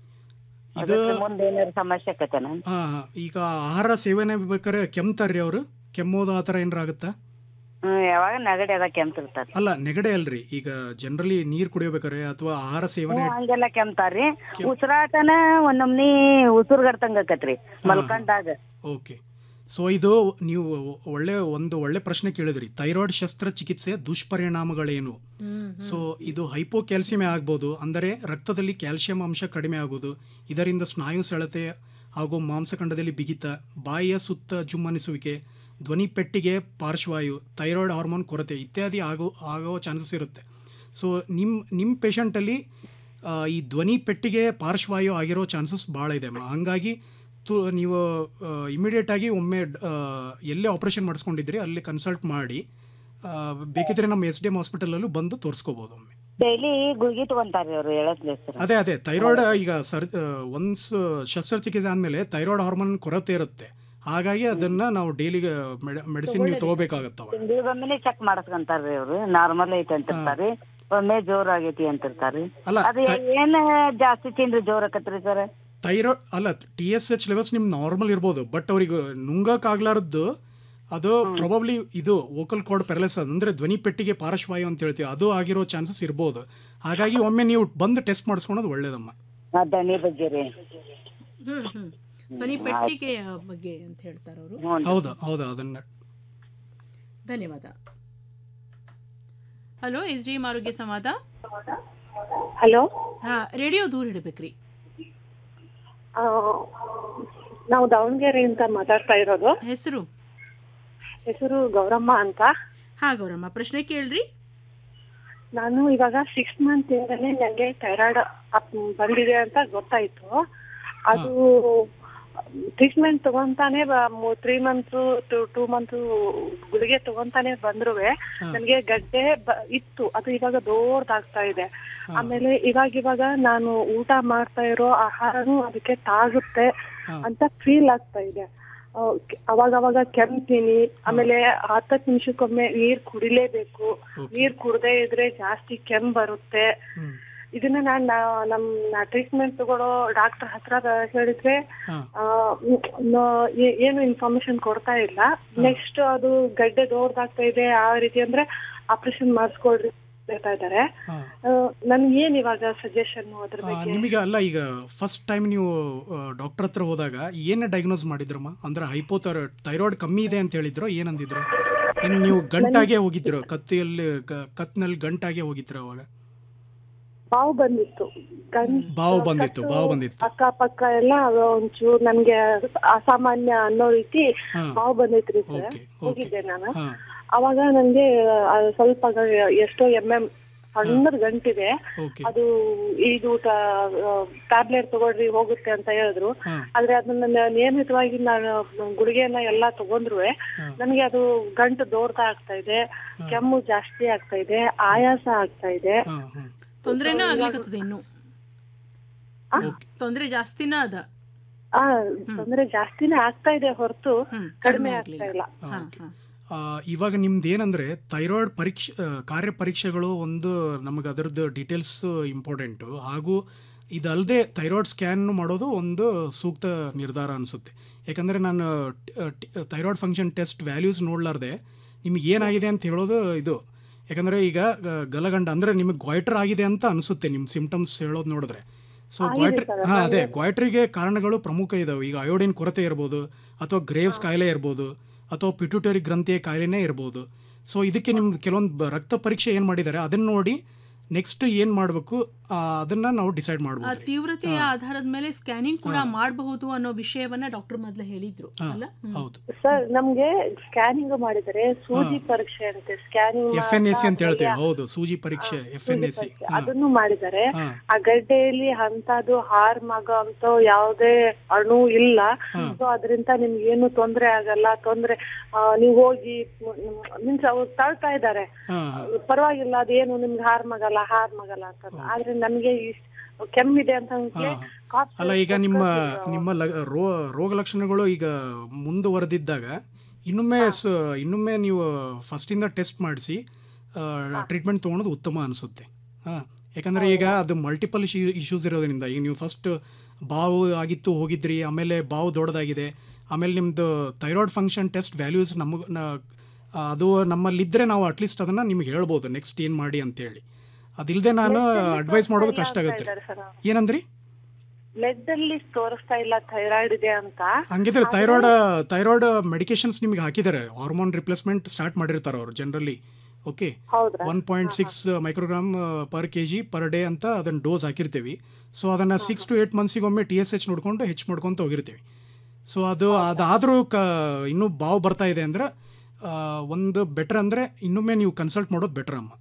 ಅದಕ್ಕೆ ಮುಂದೆ ಏನಾರ ಸಮಸ್ಯೆ ಆಕತೇನ ಹಾ ಹಾ ಈಗ ಆಹಾರ ಸೇವನೆ ಬೇಕಾದ್ರೆ ಕೆಮ್ತಾರ್ರಿ ಅವರು ಕೆಮ್ಮೋದು ಆ ಥರ ಏನಾರ ಆಗುತ್ತಾ ಹ್ಮ್ ಯಾವಾಗ ನಗಡಿ ಅದ ಕೆಮ್ತಿರ್ತಾರ ಅಲ್ಲ ನೆಗಡೆ ಅಲ್ರಿ ಈಗ ಜನರಲಿ ನೀರ್ ಕುಡಿಯೋಬೇಕಾರೆ ಅಥವಾ ಆಹಾರ ಸೇವನೆ ಹಂಗೆಲ್ಲ ಕೆಮ್ತಾರ್ರಿ ಉಸಿರಾಟನ ಒಂದೊಮ್ನಿ ಉಸಿರುಗಡ್ತಂಗ ಆಕತ್ರಿ ಮಲ್ಕಂಡಾಗ ಓಕೆ ಸೊ ಇದು ನೀವು ಒಳ್ಳೆ ಒಂದು ಒಳ್ಳೆ ಪ್ರಶ್ನೆ ಕೇಳಿದ್ರಿ ಥೈರಾಯ್ಡ್ ಶಸ್ತ್ರಚಿಕಿತ್ಸೆಯ ದುಷ್ಪರಿಣಾಮಗಳೇನು ಸೊ ಇದು ಹೈಪೋಕ್ಯಾಲ್ಸಿಯಮೇ ಆಗ್ಬೋದು ಅಂದರೆ ರಕ್ತದಲ್ಲಿ ಕ್ಯಾಲ್ಸಿಯಂ ಅಂಶ ಕಡಿಮೆ ಆಗೋದು ಇದರಿಂದ ಸ್ನಾಯು ಸೆಳೆತ ಹಾಗೂ ಮಾಂಸಖಂಡದಲ್ಲಿ ಬಿಗಿತ ಬಾಯಿಯ ಸುತ್ತ ಜುಮ್ಮನಿಸುವಿಕೆ ಧ್ವನಿ ಪೆಟ್ಟಿಗೆ ಪಾರ್ಶ್ವಾಯು ಥೈರಾಯ್ಡ್ ಹಾರ್ಮೋನ್ ಕೊರತೆ ಇತ್ಯಾದಿ ಆಗೋ ಆಗೋ ಚಾನ್ಸಸ್ ಇರುತ್ತೆ ಸೊ ನಿಮ್ಮ ನಿಮ್ಮ ಪೇಷಂಟಲ್ಲಿ ಈ ಧ್ವನಿ ಪೆಟ್ಟಿಗೆ ಪಾರ್ಶ್ವಾಯು ಆಗಿರೋ ಚಾನ್ಸಸ್ ಭಾಳ ಇದೆ ಮ- ಹಂಗಾಗಿ ತು ನೀವು ಇಮಿಡಿಯೇಟ್ ಆಗಿ ಒಮ್ಮೆ ಆ, ಎಲ್ಲೇ ಆಪರೇಷನ್ ಮಾಡಿಸ್ಕೊಂಡಿದ್ರಿ ಅಲ್ಲಿ ಕನ್ಸಲ್ಟ್ ಮಾಡಿ ಆ, ಬೇಕಿದ್ರೆ ನಮ್ಮ ಎಸ್ ಡಿ ಎಮ್ ಹಾಸ್ಪಿಟಲಲ್ಲೂ ಬಂದು ತೋರಿಸ್ಕೋಬೋದು ಒಮ್ಮೆ ಡೈಲಿ ಗುಳಿಗೆ ತಗೊಂತಾರ್ರಿ ಅವ್ರು ಹೇಳತ್ಲೆ ಸರ್ ಅದೇ ಅದೇ ಥೈರಾಯ್ಡ್ ಈಗ ಸರ್ ಒನ್ಸ್ ಶಸ್ತ್ರಚಿಕಿತ್ಸೆ ಆದಮೇಲೆ ಥೈರಾಯ್ಡ್ ಹಾರ್ಮೋನ್ ಕೊರತೆ ಇರುತ್ತೆ ಹಾಗಾಗಿ ಅದನ್ನ ನಾವು ಡೈಲಿ ಮೆಡಿಸಿನ್ ನೀವು ತಗೋಬೇಕಾಗತ್ತವ ತಿಂಗಳಿಗೊಮ್ಮೆನೆ ಚೆಕ್ ಮಾಡಿಸ್ಕೊಂತಾರ್ರಿ ಅವ್ರು ನಾರ್ಮಲ್ ಐತಿ ಅಂತಿರ್ತಾರಿ ಒಮ್ಮೆ ಜೋರ್ ಆಗೈತಿ ಅಂತಿರ್ತಾರಿ ಅಲ್ಲ, ಅದು ಏನ್ ಜಾಸ್ತಿ ತಿಂದ್ರಿ ಜೋರ್ ಆಕತ್ರಿ ಸರ್ ಥೈರಾಯ್ಡ್ ಅಲ್ಲ ಟಿ ಎಸ್ ಎಚ್ ಲೆವೆಲ್ಸ್ ನಿಮ್ ನಾರ್ಮಲ್ ಇರ್ಬೋದು ಬಟ್ ಅವ್ರಿಗೆ ನುಂಗಕ್ಕಾಗ್ಲಾರದ್ದು ಅದು ಪ್ರೊಬಬ್ಲಿ ಇದು ವೋಕಲ್ ಕಾರ್ಡ್ ಪ್ಯಾರಲೈಸ್ ಅಂದ್ರೆ ಧ್ವನಿ ಪೆಟ್ಟಿಗೆ ಪಾರ್ಶ್ವಾಯು ಅಂತ ಹೇಳ್ತೀವಿ ಅದು ಆಗಿರೋ ಚಾನ್ಸಸ್ ಇರ್ಬೋದು ಹಾಗಾಗಿ ಒಮ್ಮೆ ನೀವು ಬಂದು ಟೆಸ್ಟ್ ಮಾಡಿಸ್ಕೊಳೋದು ಒಳ್ಳೇದಮ್ಮ ಆ ದಣಿ ಬಗ್ಗೆ ರೀ ಹ್ಮ್ ಹ್ಮ್ ಧ್ವನಿ ಪೆಟ್ಟಿಗೆಯ ಬಗ್ಗೆ ಅಂತ ಹೇಳ್ತಾರ ಅವರು ಹೌದಾ ಹೌದಾ ಅದನ್ನ ಧನ್ಯವಾದ ಹಲೋ ಎಸ್ ಡಿ ಎಂ ಆರೋಗ್ಯ ಸಂವಾದ ಹಲೋ ಹಾ ರೇಡಿಯೋ ದೂರ ಇಡಬೇಕ್ರಿ ನಾವು ದಾವಣಗೆರೆಯಿಂದ ಮಾತಾಡ್ತಾ ಇರೋದು ಹೆಸರು ಹೆಸರು ಗೌರಮ್ಮ ಅಂತ ಹಾ ಗೌರಮ್ಮ ಪ್ರಶ್ನೆ ಕೇಳ್ರಿ ನಾನು ಇವಾಗ ಸಿಕ್ಸ್ ಮಂತ್ ಇಂದನೇ ನನಗೆ ಥೈರಾಯ್ಡ್ ಬಂದಿದೆ ಅಂತ ಗೊತ್ತಾಯ್ತು ಅದು ಟ್ರೀಟ್ಮೆಂಟ್ ತಗೊಂತಾನೆ three months to two months ಗುಳಿಗೆ ತಗೊಂತಾನೆ ಬಂದ್ರು ನನಗೆ ಗಡ್ಡೆ ಬ- ಇತ್ತು ಅದು ಇವಾಗ ದೊಡ್ಡದಾಗ್ತಾ ಇದೆ ಆಮೇಲೆ ಇವಾಗ ಇವಾಗ ನಾನು ಊಟ ಮಾಡ್ತಾ ಇರೋ ಆಹಾರನು ಅದಕ್ಕೆ ತಾಗುತ್ತೆ ಅಂತ ಫೀಲ್ ಆಗ್ತಾ ಇದೆ ಆ, ಕೆ- ಅವಾಗ ಅವಾಗ ಕೆಮ್ತೀನಿ ಆಮೇಲೆ ಹತ್ತತ್ತು ನಿಮಿಷಕ್ಕೊಮ್ಮೆ ನೀರ್ ಕುಡಿಲೇಬೇಕು ನೀರ್ ಕುಡ್ದೇ ಇದ್ರೆ ಜಾಸ್ತಿ ಕೆಮ್ಮು ಬರುತ್ತೆ ಇದನ್ನ ನಾನ್ ನಾ- ನಮ್ ಟ್ರೀಟ್ಮೆಂಟ್ ತಗೊಳ್ಳೋ ಡಾಕ್ಟರ್ ಹತ್ರ ಹೇಳಿದ್ರೆ ಆ, ಮ್, ನ- ಏ- ಏನು ಇನ್ಫಾರ್ಮೇಶನ್ ಕೊಡ್ತಾ ಇಲ್ಲ ನೆಕ್ಸ್ಟ್ ಅದು ಗಡ್ಡೆ ದೊಡ್ಡದಾಗ್ತಾ ಇದೆ ಆ ರೀತಿ ಅಂದ್ರೆ ಆಪರೇಷನ್ ಮಾಡಿಸ್ಕೊಳ್ರಿ ಹೇಳ್ತಾ ಇದಾರೆ ನನ್ಗೆ ಏನ್ ಇವಾಗ ಸಜೆಷನ್ ಅದ್ರ ಆ, ಬಗ್ಗೆ ನಿಮಗೆ ಅಲ್ಲ ಈಗ ಫಸ್ಟ್ ಟೈಮ್ ನೀವು ಡಾಕ್ಟರ್ ಹತ್ರ ಹೋದಾಗ ಏನು ಡಯಾಗ್ನೋಸ್ ಮಾಡಿದ್ರಮ್ಮ ಅಂದ್ರೆ ಹೈಪೋಥರ್ ಥೈರಾಯ್ಡ್ ಕಮ್ಮಿ ಇದೆ ಅಂತ ಹೇಳಿದ್ರು ಏನಂದಿದ್ರು ಏನು ನೀವು ಗಂಟಾಗೆ ಹೋಗಿದ್ರು ಕತ್ತಿಯಲ್ಲಿ ಕ- ಕತ್ನಲ್ಲಿ ಗಂಟಾಗೆ ಹೋಗಿದ್ರು ಅವಾಗ ಬಾವು ಬಂದಿತ್ತು ಗಂಟ್- ಬಾವು ಬಂದಿತ್ತು ಕಟ್ಟು ಬಾವು ಬಂದಿತ್ತು ಅಕ್ಕಪಕ್ಕ ಎಲ್ಲ ಒಂಚೂರು ನನ್ಗೆ ಅಸಾಮಾನ್ಯ ಅನ್ನೋ ರೀತಿ ಹಾ. ಬಾವು ಬಂದೈತ್ರಿ ಸರ್ ಓಕೆ, ಹೋಗಿದ್ದೆ ನಾನು ಹಾ. ಅವಾಗ ನನ್ಗೆ ಆ, ಸ್ವಲ್ಪ ಗ- ಎಷ್ಟೋ ಎಂ ಎಂ ಸಣ್ಣದ್ ಗಂಟಿದೆ ಓಕೆ ಅದು ಇದು ಟ್ಯಾಬ್ಲೆಟ್ ತಗೊಳ್ರಿ ಹೋಗುತ್ತೆ ಅಂತ ಹೇಳಿದ್ರು ಹಾ. ಆದ್ರೆ ಅದನ್ನ ನ- ನಿಯಮಿತವಾಗಿ ನಾನು ಗುಳಿಗೆನ ಎಲ್ಲಾ ತಗೊಂಡ್ರು ನನಗೆ ಅದು ಗಂಟು ದೊಡ್ಡದ ಆಗ್ತಾ ಇದೆ ಕೆಮ್ಮು ಜಾಸ್ತಿ ಆಗ್ತಾ ಇದೆ ಆಯಾಸ ಆಗ್ತಾ ಇದೆ ತೊಂದ್ರೆನ ಆಗ್ಲಿಕ್ಕತ್ತದೆ ಇನ್ನು ತೊಂದ್ರೆ ಜಾಸ್ತಿನ ಅದ ಆ ತೊಂದ್ರೆ ಜಾಸ್ತಿನೇ ಆಗ್ತಾ ಇದೆ ಹೊರತು ಕಡಿಮೆ ಆಗ್ತಾ ಇಲ್ಲ ಆ, ಇವಾಗ ನಿಮ್ದು ಏನಂದ್ರೆ ಥೈರಾಯ್ಡ್ ಪರೀಕ್ಷೆ ಆ, ಕಾರ್ಯ ಪರೀಕ್ಷೆಗಳು ಒಂದು ನಮಗೆ ಅದರದ್ದು ಡೀಟೇಲ್ಸ್ ಇಂಪಾರ್ಟೆಂಟು ಹಾಗೂ ಇದಲ್ಲದೆ ಥೈರಾಯ್ಡ್ ಸ್ಕ್ಯಾನ್ ಮಾಡೋದು ಒಂದು ಸೂಕ್ತ ನಿರ್ಧಾರ ಅನಿಸುತ್ತೆ ಯಾಕಂದರೆ ನಾನು ಥೈರಾಯ್ಡ್ ಫಂಕ್ಷನ್ ಟೆಸ್ಟ್ ವ್ಯಾಲ್ಯೂಸ್ ನೋಡಲಾರ್ದೆ ನಿಮಗೆ ಏನಾಗಿದೆ ಅಂತ ಹೇಳೋದು ಇದು ಯಾಕಂದರೆ ಈಗ ಗ- ಗಲಗಂಡ ಅಂದರೆ ನಿಮಗೆ ಗ್ವಾಯ್ಟರ್ ಆಗಿದೆ ಅಂತ ಅನಿಸುತ್ತೆ ನಿಮ್ಮ ಸಿಂಪ್ಟಮ್ಸ್ ಹೇಳೋದು ನೋಡಿದ್ರೆ ಸೊ ಆಗಿದೆ ಗ್ವಾಯ್ಟ್ರ್ sir, ಹಾಂ ಅದೇ ನನಗೆ- ಗ್ವಾಯ್ಟ್ರಿಗೆ ಕಾರಣಗಳು ಪ್ರಮುಖ ಇದಾವೆ ಈಗ ಅಯೋಡಿನ್ ಕೊರತೆ ಇರ್ಬೋದು ಅಥವಾ ಗ್ರೇವ್ಸ್ ಕಾಯಿಲೆ ಇರ್ಬೋದು ಅಥವಾ ಪಿಟ್ಯೂಟರಿ ಗ್ರಂಥಿಯ ಕಾಯಿಲೆನೇ ಇರ್ಬೋದು ಸೊ ಇದಕ್ಕೆ ನಿಮ್ದು ಕೆಲವೊಂದು ಬ- ರಕ್ತ ಪರೀಕ್ಷೆ ಏನು ಮಾಡಿದ್ದಾರೆ ಅದನ್ನು ನೋಡಿ ನೆಕ್ಸ್ಟ್ ಏನು ಮಾಡಬೇಕು ಅದನ್ನು ನಾವು ಡಿಸೈಡ್ ಆ ಮಾಡ್ಬೋದು ತೀವ್ರತೆಯ ಆಧಾರದ ಮೇಲೆ ಸ್ಕ್ಯಾನಿಂಗ್ ಕೂಡ ಮಾಡಬಹುದು ಅನ್ನೋ ವಿಷಯವನ್ನ ಡಾಕ್ಟರ್ ಮೊದಲೇ ಹೇಳಿದ್ರು ಅಲ್ಲ ಹ್ಮ್. ಹೌದು ಸರ್ ನಮ್ಗೆ ಸ್ಕ್ಯಾನಿಂಗ್ ಮಾಡಿದರೆ ಸೂಜಿ ಪರೀಕ್ಷೆ ಅಂತೆ scanning F N S C ಅಂತ ಹೇಳ್ತೇವೆ ಹೌದು ಸೂಜಿ ಪರೀಕ್ಷೆ ಎಫ್ ಎನ್ ಎಸ್ ಸಿ ಅದನ್ನು ಮಾಡಿದ್ದಾರೆ ಹಾ. ಆ ಗಡ್ಡೆಯಲ್ಲಿ ಅಂತದ್ದು ಹಾರ್ ಮಗ ಅಂತ ಯಾವುದೇ ಅಣು ಇಲ್ಲ ಸೊ ಅದರಿಂದ ನಿಮ್ಗೆ ಏನು ತೊಂದ್ರೆ ಆಗಲ್ಲ ತೊಂದ್ರೆ ಆ, ನೀವು ಹೋಗಿ ಮೀನ್ಸ್ ಅವ್ರು ತಳ್ತಾ ಇದ್ದಾರೆ ಪರವಾಗಿಲ್ಲ ಅದೇನು ನಿಮ್ಗೆ ಹಾರ್ ಮಗಲ್ಲ ಹಾರ್ ಮಗಲ್ಲ ಅಂತ ಆದ್ರೆ ನಮ್ಗೆ ಇಷ್ಟ್ ಕೆಮ್ಮಿದೆ ಅಂತ ಅಂದ್ಕೆ cough ಅಲ್ಲ ಈಗ ನಿಮ್ಮ ನಿಮ್ಮ ಲ ರೋ ರೋಗ ಲಕ್ಷಣಗಳು ಈಗ ಮುಂದುವರೆದಿದ್ದಾಗ ಇನ್ನೊಮ್ಮೆ ಸ ಇನ್ನೊಮ್ಮೆ ನೀವು ಫಸ್ಟಿಂದ ಟೆಸ್ಟ್ ಮಾಡಿಸಿ ಟ್ರೀಟ್ಮೆಂಟ್ ತೊಗೊಳೋದು ಉತ್ತಮ ಅನಿಸುತ್ತೆ ಹಾಂ ಯಾಕಂದರೆ ಈಗ ಅದು ಮಲ್ಟಿಪಲ್ ಇಶ್ಯೂ ಇಶ್ಯೂಸ್ ಇರೋದ್ರಿಂದ ಈಗ ನೀವು ಫಸ್ಟ್ ಬಾವು ಆಗಿತ್ತು ಹೋಗಿದ್ರಿ ಆಮೇಲೆ ಬಾವು ದೊಡ್ಡದಾಗಿದೆ ಆಮೇಲೆ ನಿಮ್ಮದು ಥೈರಾಯ್ಡ್ ಫಂಕ್ಷನ್ ಟೆಸ್ಟ್ ವ್ಯಾಲ್ಯೂಸ್ ನಮಗೆ ಅದು ನಮ್ಮಲ್ಲಿದ್ದರೆ ನಾವು ಅಟ್ಲೀಸ್ಟ್ ಅದನ್ನು ನಿಮ್ಗೆ ಹೇಳ್ಬೋದು ನೆಕ್ಸ್ಟ್ ಏನು ಮಾಡಿ ಅಂತೇಳಿ ಅದಿಲ್ಲದೆ ನಾನು ಅಡ್ವೈಸ್ ಮಾಡೋದು ಕಷ್ಟ ಆಗುತ್ತೆ ಏನಂದ್ರಿ ಬ್ಲಡ್ ಅಲ್ಲಿ ತೋರಿಸ್ತಾ ಇಲ್ಲ ಥೈರಾಯ್ಡ್ ಇದೆ ಅಂತ ಹಂಗಿದ್ರೆ ಥೈರಾಯ್ಡ್ ಥೈರಾಯ್ಡ್ ಮೆಡಿಕೇಶನ್ಸ್ ನಿಮಗೆ ಹಾಕಿದ್ದಾರೆ ಹಾರ್ಮೋನ್ ರಿಪ್ಲೇಸ್ಮೆಂಟ್ ಸ್ಟಾರ್ಟ್ ಮಾಡಿರ್ತಾರೆ ಅವರು ಜನರಲಿ ಓಕೆ ಹೌದ್ರಾ? One point six microgram per K G per day ಅಂತ ಅದನ್ನು ಡೋಸ್ ಹಾಕಿರ್ತೀವಿ ಸೊ ಅದನ್ನು ಸಿಕ್ಸ್ ಟು ಏಯ್ಟ್ ಮಂತ್ಸಿಗೊಮ್ಮೆ ಟಿ ಎಸ್ ಎಚ್ ನೋಡ್ಕೊಂಡು ಹೆಚ್ಚು ಮಾಡ್ಕೊತ ಹೋಗಿರ್ತೀವಿ ಸೊ ಅದು ಅದಾದರೂ ಕ ಇನ್ನೂ ಬಾವು ಬರ್ತಾ ಇದೆ ಅಂದರೆ ಒಂದು ಬೆಟರ್ ಅಂದರೆ ಇನ್ನೊಮ್ಮೆ ನೀವು ಕನ್ಸಲ್ಟ್ ಮಾಡೋದು ಬೆಟರ್ ಅಮ್ಮ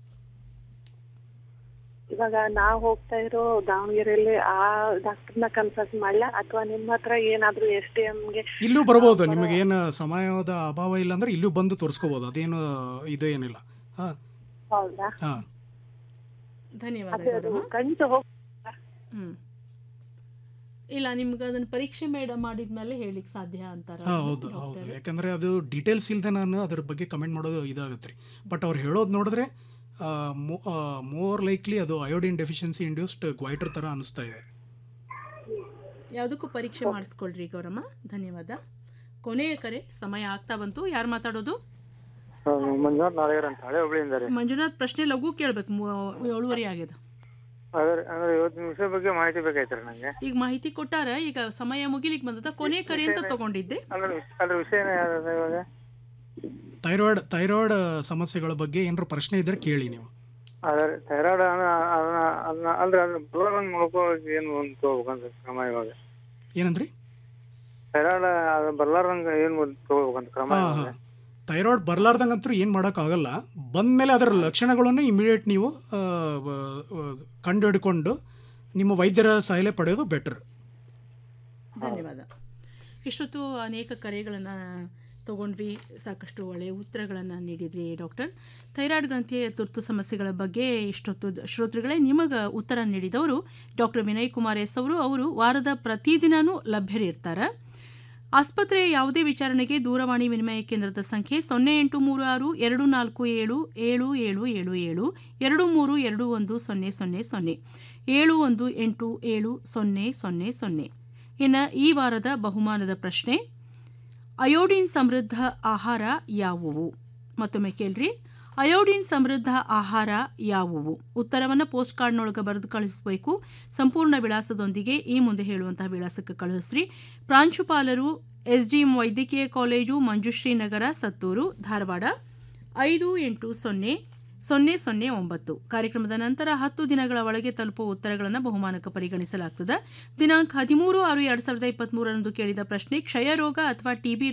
ಇವಾಗ ನಾವ್ ಹೋಗ್ತಾ ಇರೋ ದಾವಣಗೆರೆಯಲ್ಲಿ ಆ ಡಾಕ್ಟರ್ನ ಕನ್ಸಲ್ಟ್ ಮಾಡ್ಲಾ ಅಥವಾ ನಿಮ್ಮ ಹತ್ರ ಏನಾದ್ರೂ ಎಸ್ ಡಿ ಗೆ ಇಲ್ಲೂ ಬರ್ಬೋದು ನಿಮಗೆ ಏನು ಸಮಯದ ಅಭಾವ ಇಲ್ಲ ಅಂದ್ರೆ ಇಲ್ಲೂ ಬಂದು ತೋರಿಸ್ಕೋಬೋದು ಅದೇನು ಇದು ಏನಿಲ್ಲ ಹಾಂ ಹೌದಾ ಹಾಂ ಧನ್ಯವಾದ ಅದೇ ಅದು ಗೌರಮ್ಮ. ಗಂಟು ಹೋಗ್ ಹ್ಮ್ ಇಲ್ಲ ನಿಮ್ಗೆ ಅದನ್ನ ಪರೀಕ್ಷೆ ಮೇಡ ಮಾಡಿದ್ಮೇಲೆ ಹೇಳಿಕ್ ಸಾಧ್ಯ ಅಂತಾರ ಹಾಂ ಹೌದು ಹೌದು ಯಾಕಂದರೆ ಅದು ಡೀಟೇಲ್ಸ್ ಇಲ್ಲದೆ ನಾನು ಅದ್ರ ಬಗ್ಗೆ ಕಮೆಂಟ್ ಮಾಡೋದು ಇದಾಗುತ್ತೆ ರೀ ಬಟ್ ಅವ್ರು ಹೇಳೋದು ನೋಡಿದ್ರೆ ಮೋರ್ ಲೈಕ್ಲಿ ಅದು ಅಯೋಡಿನ್ ಡೆಫಿಷಿಯನ್ಸಿ ಇಂಡ್ಯೂಸ್ಡ್ ಗ್ವೈಟರ್ ಥರ ಅನಿಸ್ತಾ ಇದೆ ಯಾವುದಕ್ಕೂ ಪರೀಕ್ಷೆ ಮಾಡಿಸ್ಕೊಳ್ರಿ ಗೌರಮ್ಮ ಧನ್ಯವಾದ ಕೊನೆಯ ಕರೆ ಸಮಯ ಆಗ್ತಾ ಬಂತು ಯಾರು ಮಾತಾಡೋದು ಮಂಜುನಾಥ್ ನಾಳೆಗರ್ ಅಂತ ಹಳೆ ಹುಬ್ಳಿಯಿಂದ ರೀ ಮಂಜುನಾಥ್ ಪ್ರಶ್ನೆ ಲಘು ಕೇಳ್ಬೇಕು ಮೂ- ಏಳುವರೆ ಆಗ್ಯದ ಅದ್ರ ಅಂದ್ರೆ ಇವತ್ತಿನ ವಿಷಯ ಬಗ್ಗೆ ಮಾಹಿತಿ ಬೇಕಾಯ್ತು ನಂಗೆ ಈಗ ಮಾಹಿತಿ ಕೊಟ್ಟಾರ ಈಗ ಸಮಯ ಮುಗಿಲಿಕ್ ಬಂದದ ಕೊನೆ ಕರೆ ಅಂತ ತಗೊಂಡಿದ್ದೆ ಅದ್ರ ವಿಷ- ಅದ್ರ ವಿಷಯ ಏನ ಯಾವ್ದು ಇವಾಗ ಥೈರಾಯ್ಡ್ ಥೈರಾಯ್ಡ್ ಸಮಸ್ಯೆಗಳ ಬಗ್ಗೆ ಏನಾರು ಪ್ರಶ್ನೆ ಇದ್ದರೆ ಕೇಳಿ ನೀವು ಅದ್ರ ಥೈರಾಯ್ಡ್ ಅದನ್ನ ಅದನ್ನ ಅಂದ್ರೆ ಅದ್ರ ಬರೋದಂಗ್ ನೋಡ್ಕೋಕ್ ಏನ್ ಒಂದ್ ತಗೋಬೇಕಂತ ಕ್ರಮ ಇವಾಗ ಏನಂದ್ರಿ ಥೈರಾಯ್ಡ್ ಅದು ಬರ್ಲಾರ್ದಂಗ ಏನ್ ಒಂದ್ ತಗೋಬೇಕಂತ ಕ್ರಮ ಹಾಂ ಇವಾಗ ಹಾಂ ಥೈರಾಯ್ಡ್ ಬರ್ಲಾರ್ದಂಗಂತೂ ಏನು ಮಾಡೋಕ್ಕಾಗಲ್ಲ ಬಂದಮೇಲೆ ಅದರ ಲಕ್ಷಣಗಳನ್ನು ಇಮಿಡಿಯೇಟ್ ನೀವು ಆ, ಬ- ಆ, ಕಂಡು ಹಿಡ್ಕೊಂಡು ನಿಮ್ಮ ವೈದ್ಯರ ಸಹಾಯ ಪಡೆಯೋದು ಬೆಟರ್ ಧನ್ಯವಾದ ಇಷ್ಟೊತ್ತು ಅನೇಕ ಕರೆಗಳನ್ನು ತಗೊಂಡ್ವಿ ಸಾಕಷ್ಟು ಒಳ್ಳೆಯ ಉತ್ತರಗಳನ್ನು ನೀಡಿದ್ರಿ ಡಾಕ್ಟರ್ ಥೈರಾಯ್ಡ್ ಗ್ರಂಥಿಯ ತುರ್ತು ಸಮಸ್ಯೆಗಳ ಬಗ್ಗೆ ಇಷ್ಟೊತ್ತು ಶ್ರೋತೃಗಳೇ ನಿಮಗೆ ಉತ್ತರ ನೀಡಿದವರು ಡಾಕ್ಟರ್ ವಿನಯ್ ಕುಮಾರ್ ಎಸ್ ಅವರು ಅವರು ವಾರದ ಪ್ರತಿದಿನವೂ ಲಭ್ಯರಿರ್ತಾರೆ ಆಸ್ಪತ್ರೆಯ ಯಾವುದೇ ವಿಚಾರಣೆಗೆ ದೂರವಾಣಿ ವಿನಿಮಯ ಕೇಂದ್ರದ ಸಂಖ್ಯೆ ಸೊನ್ನೆ ಎಂಟು ಮೂರು ಆರು ಎರಡು ನಾಲ್ಕು ಏಳು ಏಳು ಏಳು ಏಳು ಏಳು ಎರಡು ಮೂರು ಎರಡು ಒಂದು ಸೊನ್ನೆ ಸೊನ್ನೆ ಸೊನ್ನೆ ಏಳು ಒಂದು ಎಂಟು ಏಳು ಸೊನ್ನೆ ಸೊನ್ನೆ ಸೊನ್ನೆ ಇನ್ನು ಈ ವಾರದ ಬಹುಮಾನದ ಪ್ರಶ್ನೆ ಅಯೋಡಿನ್ ಸಮೃದ್ಧ ಆಹಾರ ಯಾವುವು ಮತ್ತೊಮ್ಮೆ ಕೇಳ್ರಿ ಅಯೋಡಿನ್ ಸಮೃದ್ಧ ಆಹಾರ ಯಾವುವು ಉತ್ತರವನ್ನು ಪೋಸ್ಟ್ ಕಾರ್ಡ್ನೊಳಗೆ ಬರೆದು ಕಳಿಸಬೇಕು ಸಂಪೂರ್ಣ ವಿಳಾಸದೊಂದಿಗೆ ಈ ಮುಂದೆ ಹೇಳುವಂತಹ ವಿಳಾಸಕ್ಕೆ ಕಳುಹಿಸ್ರಿ ಪ್ರಾಂಶುಪಾಲರು ಎಸ್ಡಿಎಂ ವೈದ್ಯಕೀಯ ಕಾಲೇಜು ಮಂಜುಶ್ರೀ ನಗರ ಸತ್ತೂರು ಧಾರವಾಡ ಐದು ಎಂಟು ಸೊನ್ನೆ ಸೊನ್ನೆ ಸೊನ್ನೆ ಒಂಬತ್ತು ಕಾರ್ಯಕ್ರಮದ ನಂತರ ಹತ್ತು ದಿನಗಳ ಒಳಗೆ ತಲುಪುವ ಉತ್ತರಗಳನ್ನು ಬಹುಮಾನಕ್ಕೆ ಪರಿಗಣಿಸಲಾಗುತ್ತದೆ ದಿನಾಂಕ ಹದಿಮೂರು ಆರು ಎರಡು ಸಾವಿರದ ಇಪ್ಪತ್ಮೂರರಂದು ಕೇಳಿದ ಪ್ರಶ್ನೆ ಕ್ಷಯರೋಗ ಅಥವಾ ಟಿಬಿ